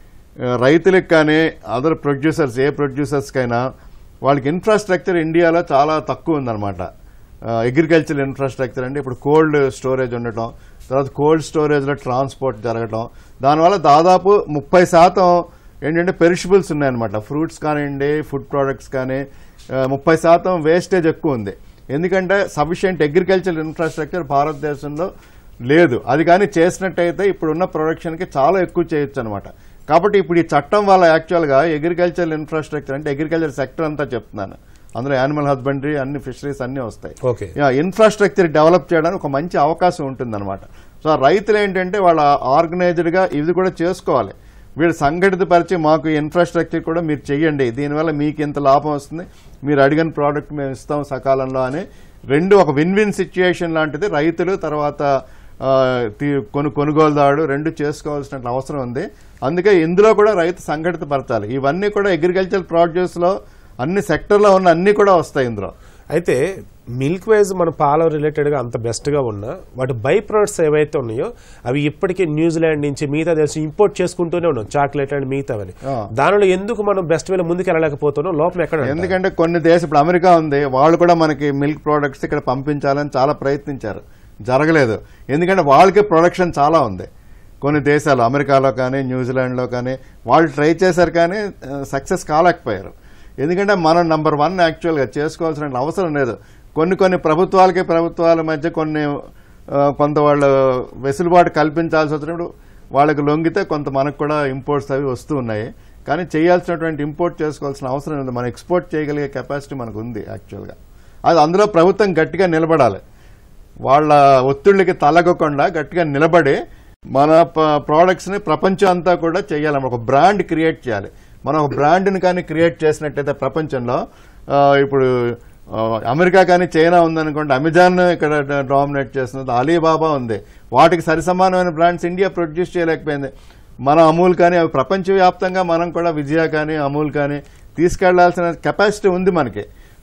ఆ, రైతులకు కానీ అదర్ ప్రొడ్యూసర్స్ ఏ ప్రొడ్యూసర్స్కైనా వాళ్ళకి ఇన్ఫ్రాస్ట్రక్చర్ ఇండియాలో చాలా తక్కువ ఉందన్నమాట అగ్రికల్చర్ ఇన్ఫ్రాస్ట్రక్చర్ అంటే ఇప్పుడు కోల్డ్ స్టోరేజ్ ఉండటం తర్వాత కోల్డ్ స్టోరేజ్లో ట్రాన్స్పోర్ట్ జరగటం దానివల్ల దాదాపు ముప్పై శాతం ఏంటంటే పెరిషబుల్స్ ఉన్నాయన్నమాట ఫ్రూట్స్ కానివ్వండి ఫుడ్ ప్రోడక్ట్స్ కానీ ఆ, ముప్పై శాతం వేస్టేజ్ ఎక్కువ ఉంది ఎందుకంటే సఫిషియంట్ అగ్రికల్చర్ ఇన్ఫ్రాస్ట్రక్చర్ భారతదేశంలో లేదు అది కానీ చేసినట్టయితే ఇప్పుడున్న ప్రొడక్షన్కి చాలా ఎక్కువ చేయొచ్చు అనమాట కాబట్టి ఇప్పుడు ఈ చట్టం వల్ల యాక్చువల్గా అగ్రికల్చర్ ఇన్ఫ్రాస్ట్రక్చర్ అంటే అగ్రికల్చర్ సెక్టర్ అంతా చెప్తున్నాను అందులో యానిమల్ హస్బెండరీ అన్ని ఫిషరీస్ అన్ని వస్తాయి ఓకే ఇన్ఫ్రాస్ట్రక్చర్ డెవలప్ చేయడానికి ఒక మంచి అవకాశం ఉంటుందన్నమాట సో ఆ రైతులు ఏంటంటే వాళ్ళ ఆర్గనైజ్డ్గా ఇది కూడా చేసుకోవాలి వీళ్ళు సంఘటిత పరిచి మాకు ఇన్ఫ్రాస్ట్రక్చర్ కూడా మీరు చెయ్యండి దీనివల్ల మీకు ఇంత లాభం వస్తుంది మీరు అడిగిన ప్రోడక్ట్ మేము ఇస్తాం సకాలంలో అని రెండు ఒక విన్ విన్ సిచ్యుయేషన్ లాంటిది రైతులు తర్వాత ఆ, తీ- కొను కొనుగోలుదారుడు రెండు చేసుకోవాల్సిన అవసరం ఉంది అందుకే ఇందులో కూడా రైతు సంఘటిత పరచాలి ఇవన్నీ కూడా అగ్రికల్చర్ ప్రొడ్యూస్లో అన్ని సెక్టర్లో ఉన్న అన్ని కూడా వస్తాయి ఇందులో అయితే మిల్క్ వైజ్ మన పాల రిలేటెడ్ గా అంత బెస్ట్ గా ఉన్నా వాటి బై ప్రొడక్ట్స్ ఏవైతే ఉన్నాయో అవి ఇప్పటికే న్యూజిలాండ్ నుంచి మిగతా దేశం ఇంపోర్ట్ చేసుకుంటూనే ఉన్నాం చాక్లెట్ అండ్ మిగతావని ఆ. దానిలో ఎందుకు మనం బెస్ట్ వేలో ముందుకు వెళ్ళలేకపోతున్నాం లోపల ఎక్కడ అంటారు? ఎందుకంటే కొన్ని దేశం ఇప్పుడు అమెరికా ఉంది వాళ్ళు కూడా మనకి మిల్క్ ప్రోడక్ట్స్ ఇక్కడ పంపించాలని చాలా ప్రయత్నించారు జరగలేదు ఎందుకంటే వాళ్ళకి ప్రొడక్షన్ చాలా ఉంది కొన్ని దేశాలు అమెరికాలో కానీ న్యూజిలాండ్లో కానీ వాళ్ళు ట్రై చేశారు కానీ సక్సెస్ కాలేకపోయారు ఎందుకంటే మనం నంబర్ వన్ యాక్చువల్గా చేసుకోవాల్సిన అవసరం లేదు కొన్ని కొన్ని ప్రభుత్వాలకి ప్రభుత్వాల మధ్య కొన్ని ఆ, కొంత వాళ్ళు వెసులుబాటు కల్పించాల్సి వచ్చినప్పుడు వాళ్ళకి లొంగితే కొంత మనకు కూడా ఇంపోర్ట్స్ అవి వస్తూ ఉన్నాయి కానీ చేయాల్సినటువంటి ఇంపోర్ట్ చేసుకోవాల్సిన అవసరం లేదు మనం ఎక్స్పోర్ట్ చేయగలిగే కెపాసిటీ మనకు ఉంది యాక్చువల్గా అది అందులో ప్రభుత్వం గట్టిగా నిలబడాలి వాళ్ళ ఒత్తిళ్ళకి తలగకుండా గట్టిగా నిలబడి మన ప్రోడక్ట్స్ ని ప్రపంచం అంతా కూడా చేయాలి ఒక బ్రాండ్ క్రియేట్ చేయాలి మనం ఒక బ్రాండ్ని కానీ క్రియేట్ చేసినట్టయితే ప్రపంచంలో ఆ, ఇప్పుడు ఆ, అమెరికా కానీ చైనా ఉందనుకోండి అమెజాన్ ఇక్కడ డామినేట్ చేస్తుంది అలీబాబా ఉంది వాటికి సరిసమానమైన బ్రాండ్స్ ఇండియా ప్రొడ్యూస్ చేయలేకపోయింది మన అమూల్ కానీ అవి ప్రపంచవ్యాప్తంగా మనం కూడా విజయ కానీ అమూల్ కానీ తీసుకెళ్లాల్సిన కెపాసిటీ ఉంది మనకి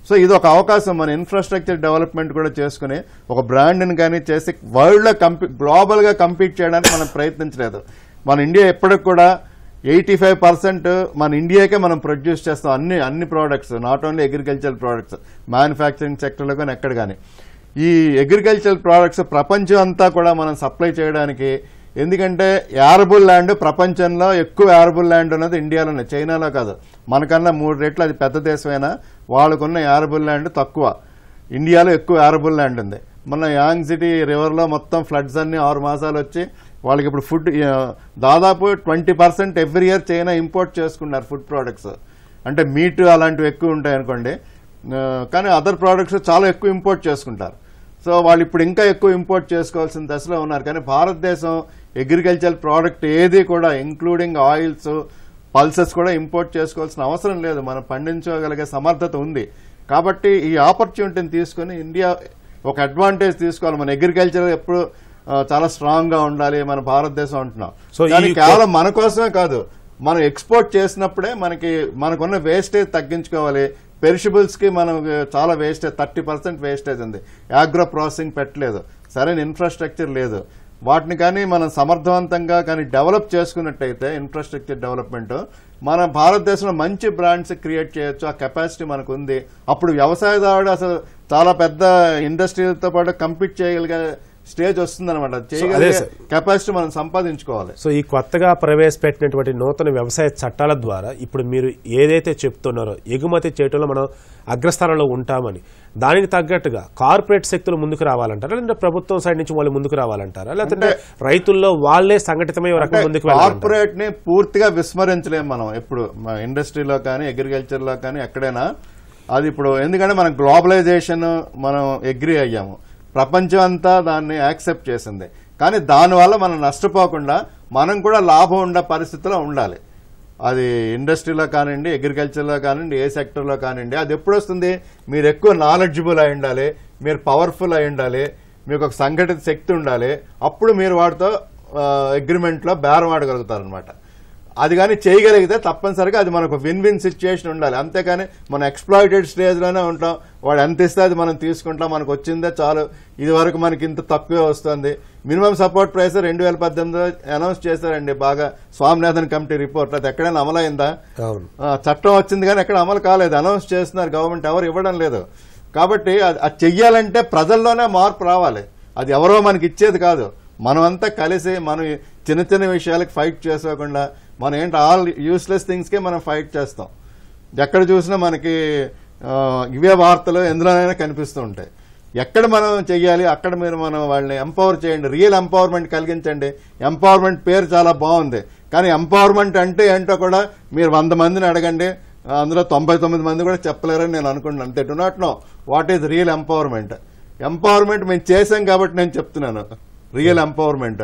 సో ఇది ఒక అవకాశం మన ఇన్ఫ్రాస్ట్రక్చర్ డెవలప్మెంట్ కూడా చేసుకుని ఒక బ్రాండ్ని కానీ చేసి వరల్డ్లో కంపీ గ్లోబల్గా కంపీట్ చేయడానికి మనం ప్రయత్నించలేదు మన ఇండియా ఎప్పటికి కూడా ఎయిటీ ఫైవ్ పర్సెంట్ మన ఇండియాకే మనం ప్రొడ్యూస్ చేస్తాం అన్ని అన్ని products not only agriculture products manufacturing సెక్టర్లో కానీ ఎక్కడ కానీ ఈ అగ్రికల్చర్ ప్రోడక్ట్స్ ప్రపంచం అంతా కూడా మనం సప్లై చేయడానికి ఎందుకంటే యారబుల్ ల్యాండ్ ప్రపంచంలో ఎక్కువ యారబుల్ ల్యాండ్ ఉన్నది ఇండియాలోనే చైనాలో కాదు మనకన్నా మూడు రెట్లు అది పెద్ద దేశమైనా వాళ్ళకున్న యారబుల్ ల్యాండ్ తక్కువ ఇండియాలో ఎక్కువ యారబుల్ ల్యాండ్ ఉంది మొన్న యాంగ్ సిటీ రివర్లో మొత్తం ఫ్లడ్స్ అన్ని ఆరు మాసాలు వచ్చి వాళ్ళకి ఇప్పుడు ఫుడ్ దాదాపు twenty percent every year China import చేసుకున్నారు ఫుడ్ ప్రోడక్ట్స్ అంటే మీట్ అలాంటివి ఎక్కువ ఉంటాయి అనుకోండి ఆ, కానీ అదర్ ప్రోడక్ట్స్ చాలా ఎక్కువ ఇంపోర్ట్ చేసుకుంటారు సో వాళ్ళు ఇప్పుడు ఇంకా ఎక్కువ ఇంపోర్ట్ చేసుకోవాల్సిన దశలో ఉన్నారు కానీ భారతదేశం అగ్రికల్చర్ ప్రోడక్ట్ ఏది కూడా ఇంక్లూడింగ్ ఆయిల్స్ పల్సెస్ కూడా ఇంపోర్ట్ చేసుకోవాల్సిన అవసరం లేదు మనం పండించగలిగే సమర్థత ఉంది కాబట్టి ఈ ఆపర్చునిటీని తీసుకొని ఇండియా ఒక అడ్వాంటేజ్ తీసుకోవాలి మన అగ్రికల్చర్ ఎప్పుడు ఆ, చాలా స్ట్రాంగ్ గా ఉండాలి మన భారతదేశం అంటున్నాం So, ఈ కానీ కొ- కేవలం మన కోసమే కాదు మనం ఎక్స్పోర్ట్ చేసినప్పుడే మనకి మనకున్న వేస్టేజ్ తగ్గించుకోవాలి పెరిషబుల్స్ కి మనం చాలా వేస్టేజ్ థర్టీ పర్సెంట్ వేస్టేజ్ ఉంది ఆగ్రో ప్రాసెసింగ్ పెట్టలేదు సరైన ఇన్ఫ్రాస్ట్రక్చర్ లేదు వాటిని కానీ మనం సమర్థవంతంగా కానీ డెవలప్ చేసుకున్నట్టయితే ఇన్ఫ్రాస్ట్రక్చర్ డెవలప్మెంట్ మన భారతదేశంలో మంచి బ్రాండ్స్ క్రియేట్ చేయొచ్చు ఆ కెపాసిటీ మనకు ఉంది అప్పుడు వ్యవసాయదారుడు అసలు చాలా పెద్ద ఇండస్ట్రీలతో పాటు కంపీట్ చేయగలిగే స్టేజ్ వస్తుందన్నమాట అదే చేయగలిగే సార్. కెపాసిటీ మనం సంపాదించుకోవాలి సో ఈ కొత్తగా ప్రవేశపెట్టినటువంటి నూతన వ్యవసాయ చట్టాల ద్వారా ఇప్పుడు మీరు ఏదైతే చెప్తున్నారో ఎగుమతి చేయటంలో మనం అగ్రస్థానంలో ఉంటామని దానికి తగ్గట్టుగా కార్పొరేట్ శక్తులు ముందుకు రావాలంటారా లేదంటే ప్రభుత్వం సైడ్ నుంచి వాళ్ళు ముందుకు రావాలంటారా లేదంటే రైతుల్లో వాళ్ళే సంఘటితమై ఒక రకం ముందుకు వెళ్ళాలంటారా కార్పొరేట్ ని పూర్తిగా విస్మరించలేము మనం ఎప్పుడు మన ఇండస్ట్రీలో కానీ అగ్రికల్చర్ లో కానీ ఎక్కడైనా అది ఇప్పుడు ఎందుకంటే మనం గ్లోబలైజేషన్ మనం అగ్రి అయ్యాము ప్రపంచం అంతా దాన్ని యాక్సెప్ట్ చేసింది కానీ దానివల్ల మనం నష్టపోకుండా మనం కూడా లాభం ఉండే పరిస్థితిలో ఉండాలి అది ఇండస్ట్రీలో కానివ్వండి అగ్రికల్చర్లో కానివ్వండి ఏ సెక్టర్లో కానివ్వండి అది ఎప్పుడు వస్తుంది మీరు ఎక్కువ నాలెడ్జబుల్ అయి ఉండాలి మీరు పవర్ఫుల్ అయి ఉండాలి మీకు ఒక సంఘటిత శక్తి ఉండాలి అప్పుడు మీరు వాటితో అగ్రిమెంట్లో బేరం ఆడగలుగుతారు అనమాట అది కానీ చేయగలిగితే తప్పనిసరిగా అది మనకు విన్ విన్ సిచ్యుయేషన్ ఉండాలి అంతేకాని మనం ఎక్స్ప్లాయిటెడ్ స్టేజ్లోనే ఉంటాం వాడు ఎంత ఇస్తే అది మనం తీసుకుంటాం మనకు వచ్చిందే చాలు ఇది వరకు మనకి ఇంత తక్కువే వస్తుంది మినిమం సపోర్ట్ ప్రైస్ రెండు వేల పద్దెనిమిదిలో అనౌన్స్ చేశారండి బాగా స్వామినాథన్ కమిటీ రిపోర్ట్ అది ఎక్కడైనా అమలైందా అవును ఆ, చట్టం వచ్చింది కానీ ఎక్కడ అమలు కాలేదు అనౌన్స్ చేస్తున్నారు గవర్నమెంట్ ఎవరు ఇవ్వడం లేదు కాబట్టి అది అది చెయ్యాలంటే ప్రజల్లోనే మార్పు రావాలి అది ఎవరో మనకి ఇచ్చేది కాదు మనమంతా కలిసి మనం ఈ చిన్న చిన్న విషయాలకు ఫైట్ చేసుకోకుండా మనం ఏంటి ఆల్ యూస్లెస్ థింగ్స్కే మనం ఫైట్ చేస్తాం ఎక్కడ చూసినా మనకి ఆ, ఇవే వార్తలు ఎందులోనైనా కనిపిస్తూ ఉంటాయి ఎక్కడ మనం చెయ్యాలి అక్కడ మీరు మనం వాళ్ళని ఎంపవర్ చేయండి రియల్ ఎంపవర్మెంట్ కలిగించండి ఎంపవర్మెంట్ పేరు చాలా బాగుంది కానీ ఎంపవర్మెంట్ అంటే ఏంటో కూడా మీరు వంద మందిని అడగండి అందులో తొంభై తొమ్మిది మంది కూడా చెప్పలేరని నేను అనుకుంటున్నాను అంతే do not know what is real empowerment empowerment మేము చేసాం కాబట్టి నేను చెప్తున్నాను రియల్ ఎంపవర్మెంట్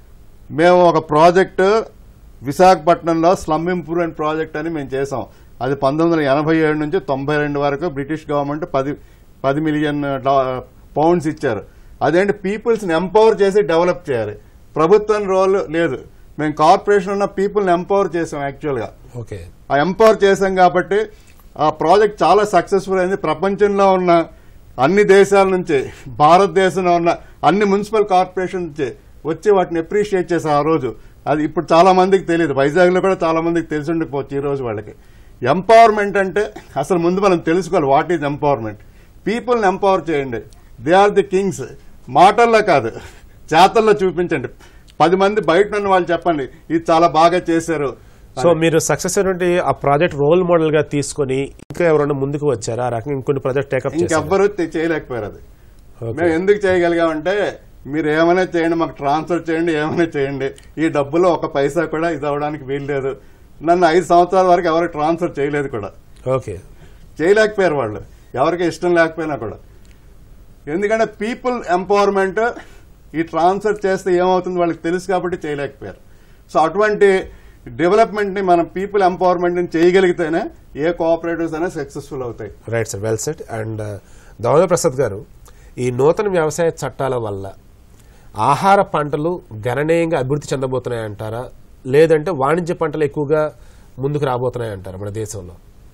మేము ఒక ప్రాజెక్టు విశాఖపట్నంలో స్లమ్ ఇంప్రూవ్మెంట్ ప్రాజెక్ట్ అని మేము చేసాం అది పంతొమ్మిది వందల ఎనభై ఏడు నుంచి తొంభై రెండు వరకు బ్రిటిష్ గవర్నమెంట్ పది పది మిలియన్ పౌండ్స్ ఇచ్చారు అదేంటి పీపుల్స్ని ఎంపవర్ చేసి డెవలప్ చేయాలి ప్రభుత్వం రోల్ లేదు మేము కార్పొరేషన్ ఉన్న పీపుల్ని ఎంపవర్ చేసాం యాక్చువల్గా ఓకే ఆ ఎంపవర్ చేశాం కాబట్టి ఆ ప్రాజెక్ట్ చాలా సక్సెస్ఫుల్ అయింది ప్రపంచంలో ఉన్న అన్ని దేశాల నుంచి భారతదేశంలో ఉన్న అన్ని మున్సిపల్ కార్పొరేషన్ నుంచి వచ్చి వాటిని అప్రిషియేట్ చేశారు ఆ రోజు అది ఇప్పుడు చాలా మందికి తెలియదు వైజాగ్లో కూడా చాలా మందికి తెలిసి ఉండిపోవచ్చు ఈ రోజు వాళ్ళకి ఎంపవర్మెంట్ అంటే అసలు ముందు మనం తెలుసుకోవాలి వాట్ ఈజ్ ఎంపవర్మెంట్ పీపుల్ని ఎంపవర్ చేయండి దే ఆర్ ది కింగ్స్ మాటల్లో కాదు చేతల్లో చూపించండి పది మంది బయట ఉన్న వాళ్ళు చెప్పండి ఇది చాలా బాగా చేశారు సో మీరు సక్సెస్ అయినటువంటి ఆ ప్రాజెక్ట్ రోల్ మోడల్ గా తీసుకొని ఇంకా ఎవరైనా ముందుకు వచ్చారా ఆ రకంగా ఇంకొన్ని ప్రాజెక్ట్ టేకప్ చేశారు ఇంకెవ్వరూ తె- చేయలేకపోయారు అది Okay. మేము ఎందుకు చేయగలిగామంటే మీరు ఏమైనా చేయండి మాకు ట్రాన్స్ఫర్ చేయండి ఏమైనా చేయండి ఈ డబ్బులో ఒక పైసా కూడా ఇది అవడానికి వీల్లేదు నన్ను ఐదు సంవత్సరాల వరకు ఎవరు ట్రాన్స్ఫర్ చేయలేదు కూడా ఓకే చేయలేకపోయారు వాళ్ళు ఎవరికి ఇష్టం లేకపోయినా కూడా ఎందుకంటే పీపుల్ ఎంపవర్మెంట్ ఈ ట్రాన్స్ఫర్ చేస్తే ఏమవుతుంది వాళ్ళకి తెలుసు కాబట్టి చేయలేకపోయారు సో అటువంటి డెవలప్మెంట్ ని మనం పీపుల్ ఎంపవర్మెంట్ ని చేయగలిగితేనే ఏ కోఆపరేటివ్స్ అయినా సక్సెస్ఫుల్ అవుతాయి right sir well said and Damodar Prasad garu ఈ నూతన వ్యవసాయ చట్టాల వల్ల ఆహార పంటలు గణనీయంగా అభివృద్ధి చెందబోతున్నాయంటారా లేదంటే వాణిజ్య పంటలు ఎక్కువగా ముందుకు రాబోతున్నాయంటారా మన దేశంలో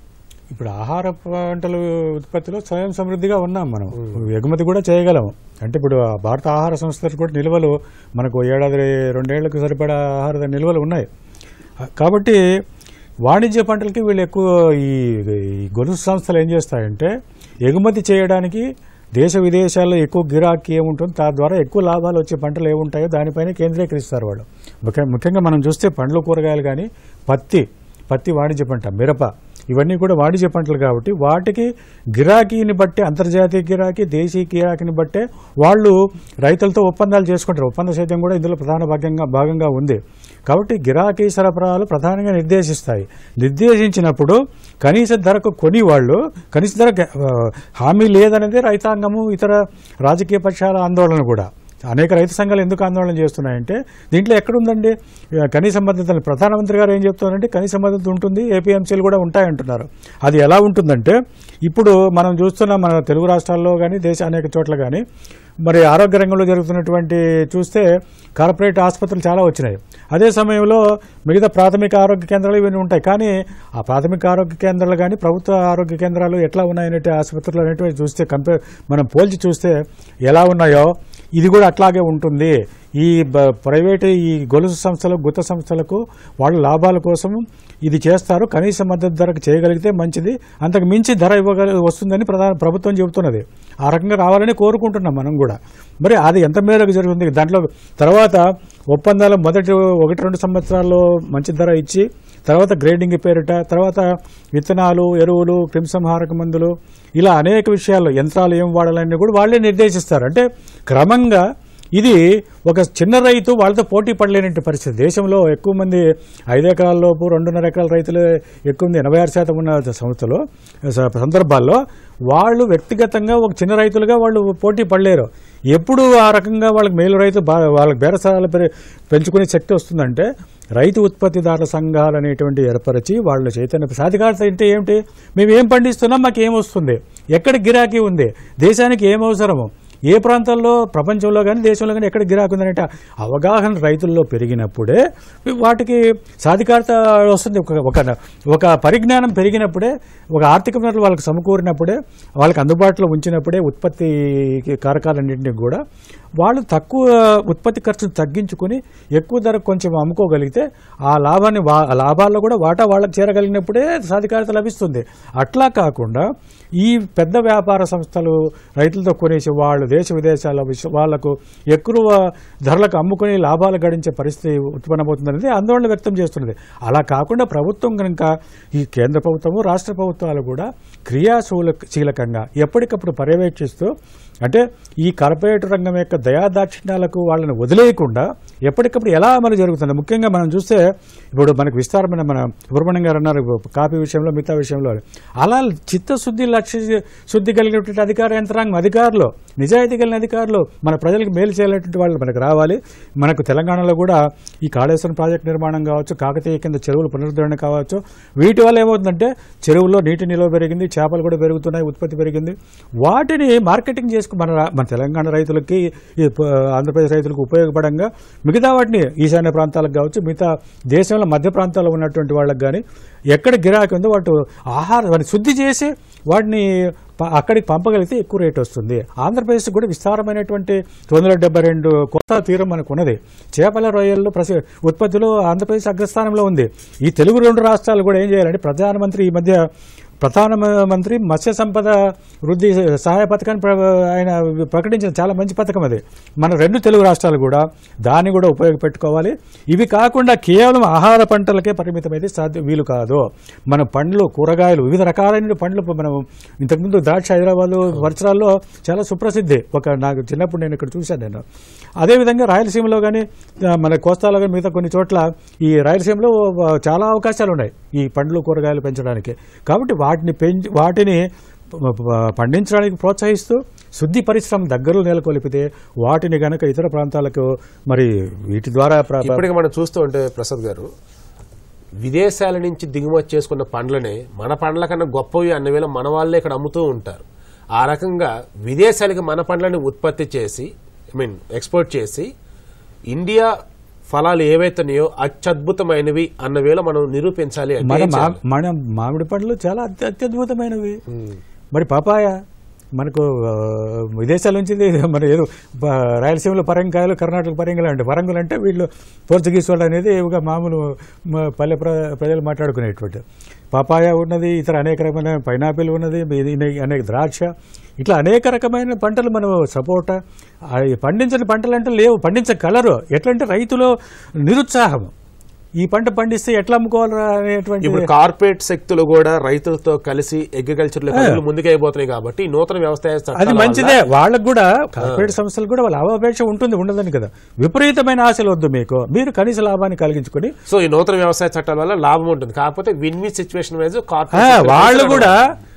ఇప్పుడు ఆహార పంటల ఉత్పత్తిలో స్వయం సమృద్ధిగా ఉన్నాం మనం ఎగుమతి కూడా చేయగలం అంటే ఇప్పుడు ఆ భారత ఆహార సంస్థలు కూడా నిల్వలు మనకు ఏడాది రెండేళ్లకు సరిపడా ఆహార నిల్వలు ఉన్నాయి కాబట్టి వాణిజ్య పంటలకి వీళ్ళు ఎక్కువ ఈ ఈ గొలుసు సంస్థలు ఏం చేస్తాయంటే ఎగుమతి చేయడానికి దేశ విదేశాల్లో ఎక్కువ గిరాకీ ఏముంటుంది తద్వారా ఎక్కువ లాభాలు వచ్చే పంటలు ఏముంటాయో దానిపైన కేంద్రీకరిస్తారు వాళ్ళు ముఖ్య- ముఖ్యంగా మనం చూస్తే పండ్లు కూరగాయలు కానీ పత్తి పత్తి వాణిజ్య పంట మిరప ఇవన్నీ కూడా వాణిజ్య పంటలు కాబట్టి వాటికి గిరాకీని బట్టి అంతర్జాతీయ గిరాకీ దేశీయ గిరాకీని బట్టే వాళ్ళు రైతులతో ఒప్పందాలు చేసుకుంటారు ఒప్పంద సేద్యం కూడా ఇందులో ప్రధాన భాగంగా భాగంగా ఉంది కాబట్టి గిరాకీ సరఫరాలు ప్రధానంగా నిర్దేశిస్తాయి నిర్దేశించినప్పుడు కనీస ధరకు కొని వాళ్ళు కనీస ధర ఆ, హామీ లేదనేది రైతాంగము ఇతర రాజకీయ పక్షాల ఆందోళన కూడా అనేక రైతు సంఘాలు ఎందుకు ఆందోళన చేస్తున్నాయంటే దీంట్లో ఎక్కడుందండి ఇక కనీస మద్దతు ప్రధానమంత్రి గారు ఏం చెప్తున్నారంటే కనీస మద్దతు ఉంటుంది ఏపీఎంసీలు కూడా ఉంటాయంటున్నారు అది ఎలా ఉంటుందంటే ఇప్పుడు మనం చూస్తున్నాం మన తెలుగు రాష్ట్రాల్లో కానీ దేశ అనేక చోట్ల కానీ మరి ఆరోగ్య రంగంలో జరుగుతున్నటువంటి చూస్తే కార్పొరేట్ ఆసుపత్రులు చాలా వచ్చినాయి అదే సమయంలో మిగతా ప్రాథమిక ఆరోగ్య కేంద్రాలు ఇవన్నీ ఉంటాయి కానీ ఆ ప్రాథమిక ఆరోగ్య కేంద్రాలు కానీ ప్రభుత్వ ఆరోగ్య కేంద్రాలు ఎట్లా ఉన్నాయనేటి ఆసుపత్రులు అనేటివి చూస్తే కంపేర్ మనం పోల్చి చూస్తే ఎలా ఉన్నాయో ఇది కూడా అట్లాగే ఉంటుంది ఈ బ- ప్రైవేట్ ఈ గొలుసు సంస్థలు గుత్త సంస్థలకు వాళ్ళ లాభాల కోసం ఇది చేస్తారు కనీస మద్దతు ధరకు చేయగలిగితే మంచిది అంతకు మించి ధర ఇవ్వగల వస్తుందని ప్రధాన ప్రభుత్వం చెబుతున్నది ఆ రకంగా రావాలని కోరుకుంటున్నాం మనం కూడా మరి అది ఎంత మేరకు జరుగుతుంది దాంట్లో తర్వాత ఒప్పందాలు మొదటి ఒకటి రెండు సంవత్సరాల్లో మంచి ధర ఇచ్చి తర్వాత గ్రేడింగ్ పేరిట తర్వాత విత్తనాలు ఎరువులు క్రిమిసంహారక మందులు ఇలా అనేక విషయాల్లో యంత్రాలు ఏం వాడాలని కూడా వాళ్ళే నిర్దేశిస్తారు అంటే క్రమంగా ఇది ఒక చిన్న రైతు వాళ్ళతో పోటీ పడలేనటువంటి పరిస్థితి దేశంలో ఎక్కువ మంది ఐదు ఎకరాల లోపు రెండున్నర ఎకరాల రైతులు ఎక్కువ మంది ఎనభై ఆరు శాతం ఉన్న సంస్థలో స- సందర్భాల్లో వాళ్ళు వ్యక్తిగతంగా ఒక చిన్న రైతులుగా వాళ్ళు పోటీ పడలేరు ఎప్పుడు ఆ రకంగా వాళ్ళకి మేలు రైతు బా- వాళ్ళకి బేరసారాలు పెరి- పెంచుకునే శక్తి వస్తుందంటే రైతు ఉత్పత్తిదారుల సంఘాలు అనేటువంటి ఏర్పరిచి వాళ్ళు చైతన్య సాధికారత అంటే ఏమిటి మేము ఏం పండిస్తున్నాం మాకు ఏం వస్తుంది ఎక్కడ గిరాకీ ఉంది దేశానికి ఏం అవసరము ఏ ప్రాంతాల్లో ప్రపంచంలో కానీ దేశంలో కానీ ఎక్కడ గిరాకీ ఉందనే అవగాహన రైతుల్లో పెరిగినప్పుడే వాటికి సాధికారత వస్తుంది ఒక ఒక ఒక పరిజ్ఞానం పెరిగినప్పుడే ఒక ఆర్థిక వనరులు వాళ్ళకి సమకూరినప్పుడే వాళ్ళకి అందుబాటులో ఉంచినప్పుడే ఉత్పత్తి కారకాలన్నింటినీ కూడా వాళ్ళు తక్కువ ఉత్పత్తి ఖర్చును తగ్గించుకుని ఎక్కువ ధర కొంచెం అమ్ముకోగలిగితే ఆ లాభాన్ని వా- ఆ లాభాల్లో కూడా వాటా వాళ్ళకి చేరగలిగినప్పుడే సాధికారత లభిస్తుంది అట్లా కాకుండా ఈ పెద్ద వ్యాపార సంస్థలు రైతులతో కొనేసి వాళ్ళు దేశ విదేశాల విష- వాళ్లకు ఎక్కువ ధరలకు అమ్ముకుని లాభాలు గడించే పరిస్థితి ఉత్పన్నమవుతుందనేది ఆందోళన వ్యక్తం చేస్తున్నది అలా కాకుండా ప్రభుత్వం కనుక ఈ కేంద్ర ప్రభుత్వము రాష్ట్ర ప్రభుత్వాలు కూడా క్రియాశీలకంగా ఎప్పటికప్పుడు పర్యవేక్షిస్తూ అంటే ఈ కార్పొరేట్ రంగం యొక్క దయాదాక్షిణ్యాలకు వాళ్ళని వదిలేయకుండా ఎప్పటికప్పుడు ఎలా అమలు జరుగుతుంది ముఖ్యంగా మనం చూస్తే ఇప్పుడు మనకు విస్తారమైన మన సుబ్రహ్మణ్యం గారు అన్నారు కాపీ విషయంలో మిగతా విషయంలో అలా చిత్తశుద్ధి లక్ష్య శుద్ధి కలిగినటువంటి అధికార యంత్రాంగం అధికారులు నిజాయితీ కలిగిన అధికారులు మన ప్రజలకు మేలు చేయాలనేటువంటి వాళ్ళు మనకు రావాలి మనకు తెలంగాణలో కూడా ఈ కాళేశ్వరం ప్రాజెక్టు నిర్మాణం కావచ్చు కాకతీయ కింద చెరువులు పునరుద్ధరణ కావచ్చు వీటి వల్ల ఏమవుతుందంటే చెరువుల్లో నీటి నిల్వ పెరిగింది చేపలు కూడా పెరుగుతున్నాయి ఉత్పత్తి పెరిగింది వాటిని మార్కెటింగ్ చేసుకు మన రా- మన తెలంగాణ రైతులకి ఈ ప- ఆంధ్రప్రదేశ్ రైతులకు ఉపయోగపడంగా మిగతా వాటిని ఈశాన్య ప్రాంతాలకు కావచ్చు మిగతా దేశంలో మధ్య ప్రాంతాల్లో ఉన్నటువంటి వాళ్ళకి కానీ ఎక్కడ గిరాకీ ఉందో వాటి ఆహార వాటిని శుద్ధి చేసి వాటిని ప- అక్కడికి పంపగలిగితే ఎక్కువ రేట్ వస్తుంది ఆంధ్రప్రదేశ్ కూడా విస్తారమైనటువంటి తొమ్మిది వందల డెబ్బై రెండు కొత్త తీరం మనకు ఉన్నది చేపల రొయ్యల్లో ప్రసి ఉత్పత్తిలో ఆంధ్రప్రదేశ్ అగ్రస్థానంలో ఉంది ఈ తెలుగు రెండు రాష్ట్రాలు కూడా ఏం చేయాలంటే ప్రధానమంత్రి ఈ మధ్య ప్రధానమంత్రి మత్స్య సంపద వృద్ధి సహాయ పథకాన్ని ప్ర- ఆయన ప్రకటించిన చాలా మంచి పథకం అది మన రెండు తెలుగు రాష్ట్రాలు కూడా దాన్ని కూడా ఉపయోగపెట్టుకోవాలి ఇవి కాకుండా కేవలం ఆహార పంటలకే పరిమితమైతే సాధ్యం వీలు కాదు మన పండ్లు కూరగాయలు వివిధ రకాలైన పండ్లు మనం ఇంతకుముందు ద్రాక్ష హైదరాబాద్ వరుసరాల్లో చాలా సుప్రసిద్ధి ఒక నాకు చిన్నప్పుడు నేను ఇక్కడ చూశాను నేను అదేవిధంగా రాయలసీమలో కానీ మన కోస్తాలో కానీ మిగతా కొన్ని చోట్ల ఈ రాయలసీమలో ఆ, చాలా అవకాశాలు ఉన్నాయి ఈ పండ్లు కూరగాయలు పెంచడానికి కాబట్టి వాటిని పెంచి వాటిని ప- ప- పండించడానికి ప్రోత్సహిస్తూ శుద్ధి పరిశ్రమ దగ్గరలో నెలకొల్పితే వాటిని గనక ఇతర ప్రాంతాలకు మరి వీటి ద్వారా ప్ర- ప్ర- ఇప్పటికి మనం చూస్తూ ఉంటే ప్రసాద్ గారు విదేశాల నుంచి దిగుమతి చేసుకున్న పండ్లనే మన పండ్ల కన్నా గొప్పవి అన్న వేళ మన వాళ్ళే ఇక్కడ అమ్ముతూ ఉంటారు ఆ రకంగా విదేశాలకి మన పండ్లని ఉత్పత్తి చేసి ఐ మీన్ ఎక్స్పోర్ట్ చేసి ఇండియా ఫలాలు ఏవైతున్నాయో అత్యద్భుతమైనవి అన్న వేళ మనం నిరూపించాలి అంటే మన ఏం మా- చేయాలి? మన మామిడి పండ్లు చాలా అత్య- అత్యద్భుతమైనవి మరి పపాయ మనకు ఆ, విదేశాల నుంచి ఇది మన ఏదో ప- రాయలసీమలో పరంకాయలు కర్ణాటక పరంగులు అంటే పరంగులు అంటే వీళ్ళు పోర్చుగీస్ వాళ్ళు అనేది ఇవిగా మామూలు మ- పల్లె ప్ర- ప్రజలు మాట్లాడుకునేటువంటి పపాయ ఉన్నది ఇతర అనేక రకమైన పైనాపిల్ ఉన్నది ఇది ఇనే- అనేక ద్రాక్ష ఇట్లా అనేక రకమైన పంటలు మనం సపోటా ఆ, ఈ పండించని పంటలు అంటే లేవు పండించగలరు ఎట్లంటే రైతులో నిరుత్సాహం ఈ పంట పండిస్తే ఎట్లా అమ్ముకోవాలరా అనేటువంటి ఇప్పుడు కార్పొరేట్ శక్తులు కూడా రైతులతో కలిసి అగ్రికల్చర్ లో పనులు ముందుకైపోతున్నాయి కాబట్టి ఈ నూతన వ్యవసాయ అది చట్టాల మంచిదే వల్ల వాళ్ళకు కూడా కార్పొరేట్ సంస్థలు కూడా వాళ్ళ లాభాపేక్ష ఉంటుంది ఉండదని కదా విపరీతమైన ఆశలు వద్దు మీకు మీరు కనీస లాభాన్ని కలిగించుకొని సో ఈ నూతన వ్యవసాయ చట్టాల వల్ల లాభం ఉంటుంది కాకపోతే విన్ విన్ సిచ్యువేషన్ వైజ్ ఆ, వాళ్ళు కూడా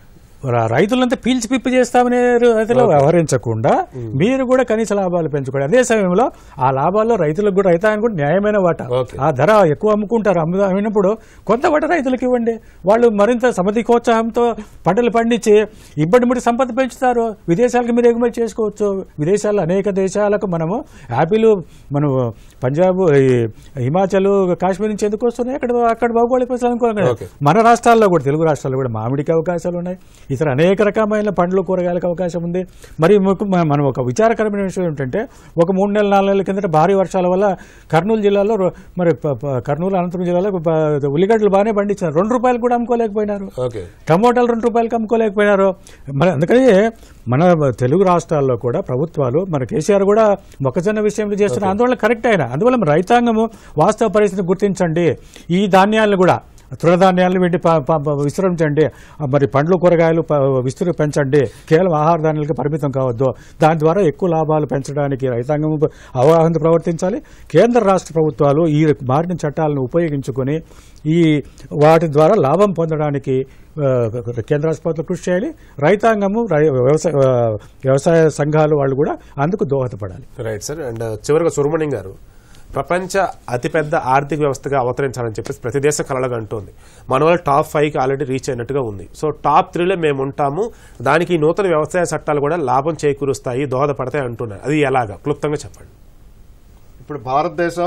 ర- రైతులంతా పీల్చి పిప్పి చేస్తామనే రైతులు వ్యవహరించకుండా మీరు కూడా కనీస లాభాలు పెంచుకోండి అదే సమయంలో ఆ లాభాల్లో రైతులకు కూడా రైతానికి కూడా న్యాయమైన వాటా ఓకే. ఆ ధర ఎక్కువ అమ్ముకుంటారు అమ్ము అమ్మినప్పుడు కొంత వాట రైతులకు ఇవ్వండి వాళ్ళు మరింత సమధికోత్సాహంతో పంటలు పండించి ఇబ్బడి ముడి సంపద పెంచుతారు విదేశాలకు మీరు ఎగుమతి చేసుకోవచ్చు విదేశాల్లో అనేక దేశాలకు మనము యాపిల్ మనం పంజాబ్ ఈ హిమాచల్ కాశ్మీర్ నుంచి ఎందుకు వస్తున్నాయి అక్కడ అక్కడ భౌగోళిక పరిస్థితులు అనుకూలంగా ఓకే. మన రాష్ట్రాల్లో కూడా తెలుగు రాష్ట్రాల్లో కూడా మామిడికి అవకాశాలు ఉన్నాయి ఇతర అనేక రకమైన పండ్లు కూరగాయలకు అవకాశం ఉంది మరి ముఖ్య- మ- మనం ఒక విచారకరమైన విషయం ఏంటంటే ఒక మూడు నెలల నాలుగు నెలల కిందట భారీ వర్షాల వల్ల కర్నూలు జిల్లాలో రొ- మరి ప- ప- కర్నూలు అనంతపురం జిల్లాలో ప- ఉల్లిగడ్డలు బాగానే పండించారు రెండు రూపాయలు కూడా అమ్ముకోలేకపోయినారు ఓకే టమోటాలు రెండు రూపాయలకి అమ్ముకోలేకపోయినారు మరి అందుకని మన తెలుగు రాష్ట్రాల్లో కూడా ప్రభుత్వాలు మన కేసీఆర్ కూడా మొక్కజొన్న విషయంలో చేస్తున్న ఆందోళన కరెక్ట్ అయినా అందువల్ల మన రైతాంగము వాస్తవ పరిస్థితిని గుర్తించండి ఈ ధాన్యాలను కూడా తృణధాన్యాలను వీటి ప- ప- ప- విస్తరించండి ఆ మరి పండ్లు కూరగాయలు ప- విస్తృ పెంచండి కేవలం ఆహార ధాన్యాలకు పరిమితం కావద్దు దాని ద్వారా ఎక్కువ లాభాలు పెంచడానికి రైతాంగం అవగాహన ప్రవర్తించాలి కేంద్ర రాష్ట్ర ప్రభుత్వాలు ఈ మారిన చట్టాలను ఉపయోగించుకొని ఈ వాటి ద్వారా లాభం పొందడానికి ఆ, కేంద్ర రాష్ట్ర ప్రభుత్వం కృషి చేయాలి రైతాంగము రై- వ్యవసాయ ఆ, వ్యవసాయ సంఘాలు వాళ్ళు కూడా అందుకు దోహదపడాలి రైట్ సార్ అండ్ చివరిగా సుబ్రహ్మణ్యం గారు ప్రపంచ అతిపెద్ద ఆర్థిక వ్యవస్థగా అవతరించాలని చెప్పేసి ప్రతి దేశం కలలుగా అంటోంది మన వల్ల టాప్ ఫైవ్ కి ఆల్రెడీ రీచ్ అయినట్టుగా ఉంది సో టాప్ త్రీలో మేము ఉంటాము దానికి ఈ నూతన వ్యవసాయ చట్టాలు కూడా లాభం చేకూరుస్తాయి దోహదపడతాయి అంటున్నారు అది ఎలాగా క్లుప్తంగా చెప్పండి ఇప్పుడు భారతదేశం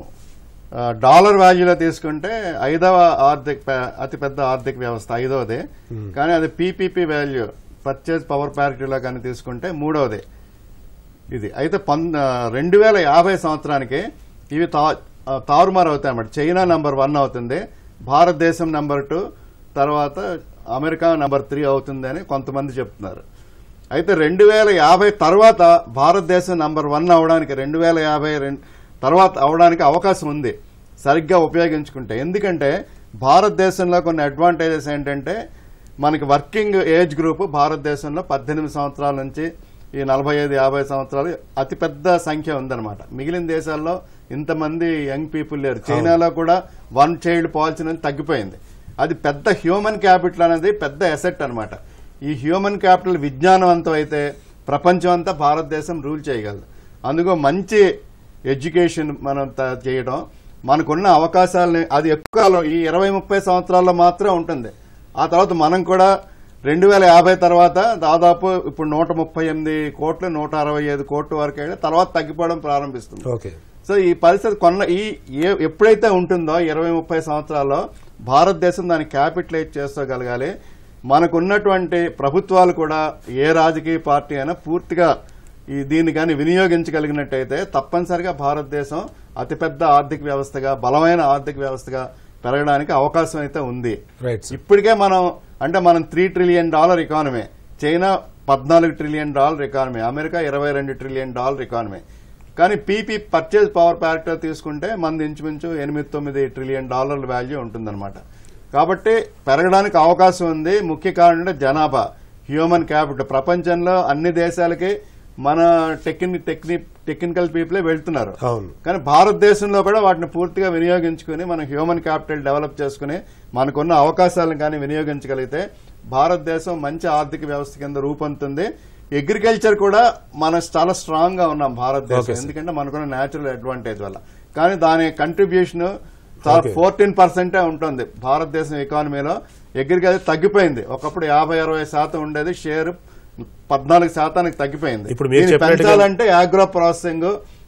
ఆ, డాలర్ వాల్యూలో తీసుకుంటే ఐదవ ఆర్థిక ప- అతిపెద్ద ఆర్థిక వ్యవస్థ ఐదవది కానీ అది పీపీపీ వాల్యూ పర్చేజ్ పవర్ ప్యారిటీలో కానీ తీసుకుంటే మూడవది ఇది అయితే పం రెండు వేల యాభై సంవత్సరానికి ఇవి తా ఆ, తారుమారు అవుతాయి అన్నమాట చైనా నంబర్ వన్ అవుతుంది భారతదేశం నంబర్ టూ తర్వాత అమెరికా నంబర్ త్రీ అవుతుంది అని కొంతమంది చెప్తున్నారు అయితే రెండు వేల యాభై తర్వాత భారతదేశం నంబర్ వన్ అవడానికి రెండు వేల యాభై తర్వాత అవడానికి అవకాశం ఉంది సరిగ్గా ఉపయోగించుకుంటే ఎందుకంటే భారతదేశంలో కొన్ని అడ్వాంటేజెస్ ఏంటంటే మనకి వర్కింగ్ ఏజ్ గ్రూప్ భారతదేశంలో పద్దెనిమిది సంవత్సరాల నుంచి ఈ నలభై ఐదు యాభై సంవత్సరాలు అతిపెద్ద సంఖ్య ఉందన్నమాట మిగిలిన దేశాల్లో ఇంతమంది యంగ్ పీపుల్ లేరు చైనాలో కూడా వన్ చైల్డ్ పాలసీ అనేది తగ్గిపోయింది అది పెద్ద హ్యూమన్ క్యాపిటల్ అనేది పెద్ద ఎసెట్ అన్నమాట ఈ హ్యూమన్ క్యాపిటల్ విజ్ఞానవంతం అయితే ప్రపంచం అంతా భారతదేశం రూల్ చేయగలదు అందుకో మంచి ఎడ్యుకేషన్ మనం త- చేయడం మనకున్న అవకాశాలని అది ఎక్కువ కాలం ఈ ఇరవై ముప్పై సంవత్సరాల్లో మాత్రమే ఉంటుంది ఆ తర్వాత మనం కూడా రెండు వేల యాభై తర్వాత దాదాపు ఇప్పుడు నూట ముప్పై ఎనిమిది కోట్లు నూట అరవై ఐదు కోట్ల వరకు అయితే తర్వాత తగ్గిపోవడం ప్రారంభిస్తుంది ఓకే సో ఈ పరిస్థితి కొన్న ఈ ఏ- ఎప్పుడైతే ఉంటుందో ఇరవై ముప్పై సంవత్సరాల్లో భారతదేశం దాన్ని క్యాపిటలైజ్ చేసుకోగలగాలి మనకున్నటువంటి ప్రభుత్వాలు కూడా ఏ రాజకీయ పార్టీ అయినా పూర్తిగా ఈ దీన్ని కానీ వినియోగించగలిగినట్టయితే తప్పనిసరిగా భారతదేశం అతిపెద్ద ఆర్థిక వ్యవస్థగా బలమైన ఆర్థిక వ్యవస్థగా పెరగడానికి అవకాశం అయితే ఉంది రైట్ సార్ ఇప్పటికే మనం అంటే మనం three trillion dollar economy China పద్నాలుగు ట్రిలియన్ డాలర్ ఎకానమీ అమెరికా ఇరవై రెండు ట్రిలియన్ డాలర్ ఎకానమీ కానీ పీపీ పర్చేజ్ పవర్ ప్యారిటీ తీసుకుంటే మనది ఇంచుమించు ఎనిమిది తొమ్మిది ట్రిలియన్ డాలర్ల వాల్యూ ఉంటుందన్నమాట కాబట్టి పెరగడానికి అవకాశం ఉంది ముఖ్య కారణం అంటే జనాభా హ్యూమన్ క్యాపిటల్ ప్రపంచంలో అన్ని దేశాలకి మన టెక్ని టెక్ని టెక్నికల్ పీపులే వెళ్తున్నారు అవును కానీ భారతదేశంలో కూడా వాటిని పూర్తిగా వినియోగించుకుని మనం హ్యూమన్ క్యాపిటల్ డెవలప్ చేసుకుని మనకున్న అవకాశాలను కానీ వినియోగించగలిగితే భారతదేశం మంచి ఆర్థిక వ్యవస్థ కింద రూపొందుతుంది అగ్రికల్చర్ కూడా మనం చాలా స్ట్రాంగ్ గా ఉన్నాం Okay, భారతదేశం sir. ఎందుకంటే మనకున్న నేచురల్ అడ్వాంటేజ్ వల్ల కానీ దాని కంట్రిబ్యూషన్ చాలా Okay. ఫోర్టీన్ పర్సెంటే ఉంటుంది భారతదేశం ఎకానమీలో అగ్రికల్చర్ తగ్గిపోయింది ఒకప్పుడు యాభై అరవై శాతం ఉండేది షేర్ పద్నాలుగు శాతానికి తగ్గిపోయింది ఇప్పుడు మీరు దీన్ని చెప్పినట్టుగా- పెంచాలంటే ఆగ్రో ప్రాసెసింగ్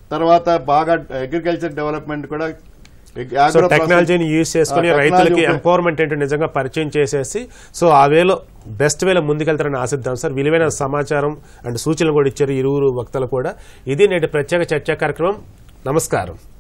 తర్వాత బాగా అగ్రికల్చర్ డెవలప్మెంట్ కూడా ag- సో agro process- టెక్నాలజీని యూజ్ చేసుకుని ఆ, technology రైతులకి ఉపయోగ- ఎంపవర్మెంట్ ఏంటో నిజంగా పరిచయం చేసేసి సో ఆ వేలో బెస్ట్ వేలో ముందుకెళ్తారని ఆశిద్దాం సార్ విలువైన సమాచారం అండ్ సూచనలు కూడా ఇచ్చారు ఇరువురు వక్తలు కూడా ఇది నేటి ప్రత్యేక చర్చా కార్యక్రమం నమస్కారం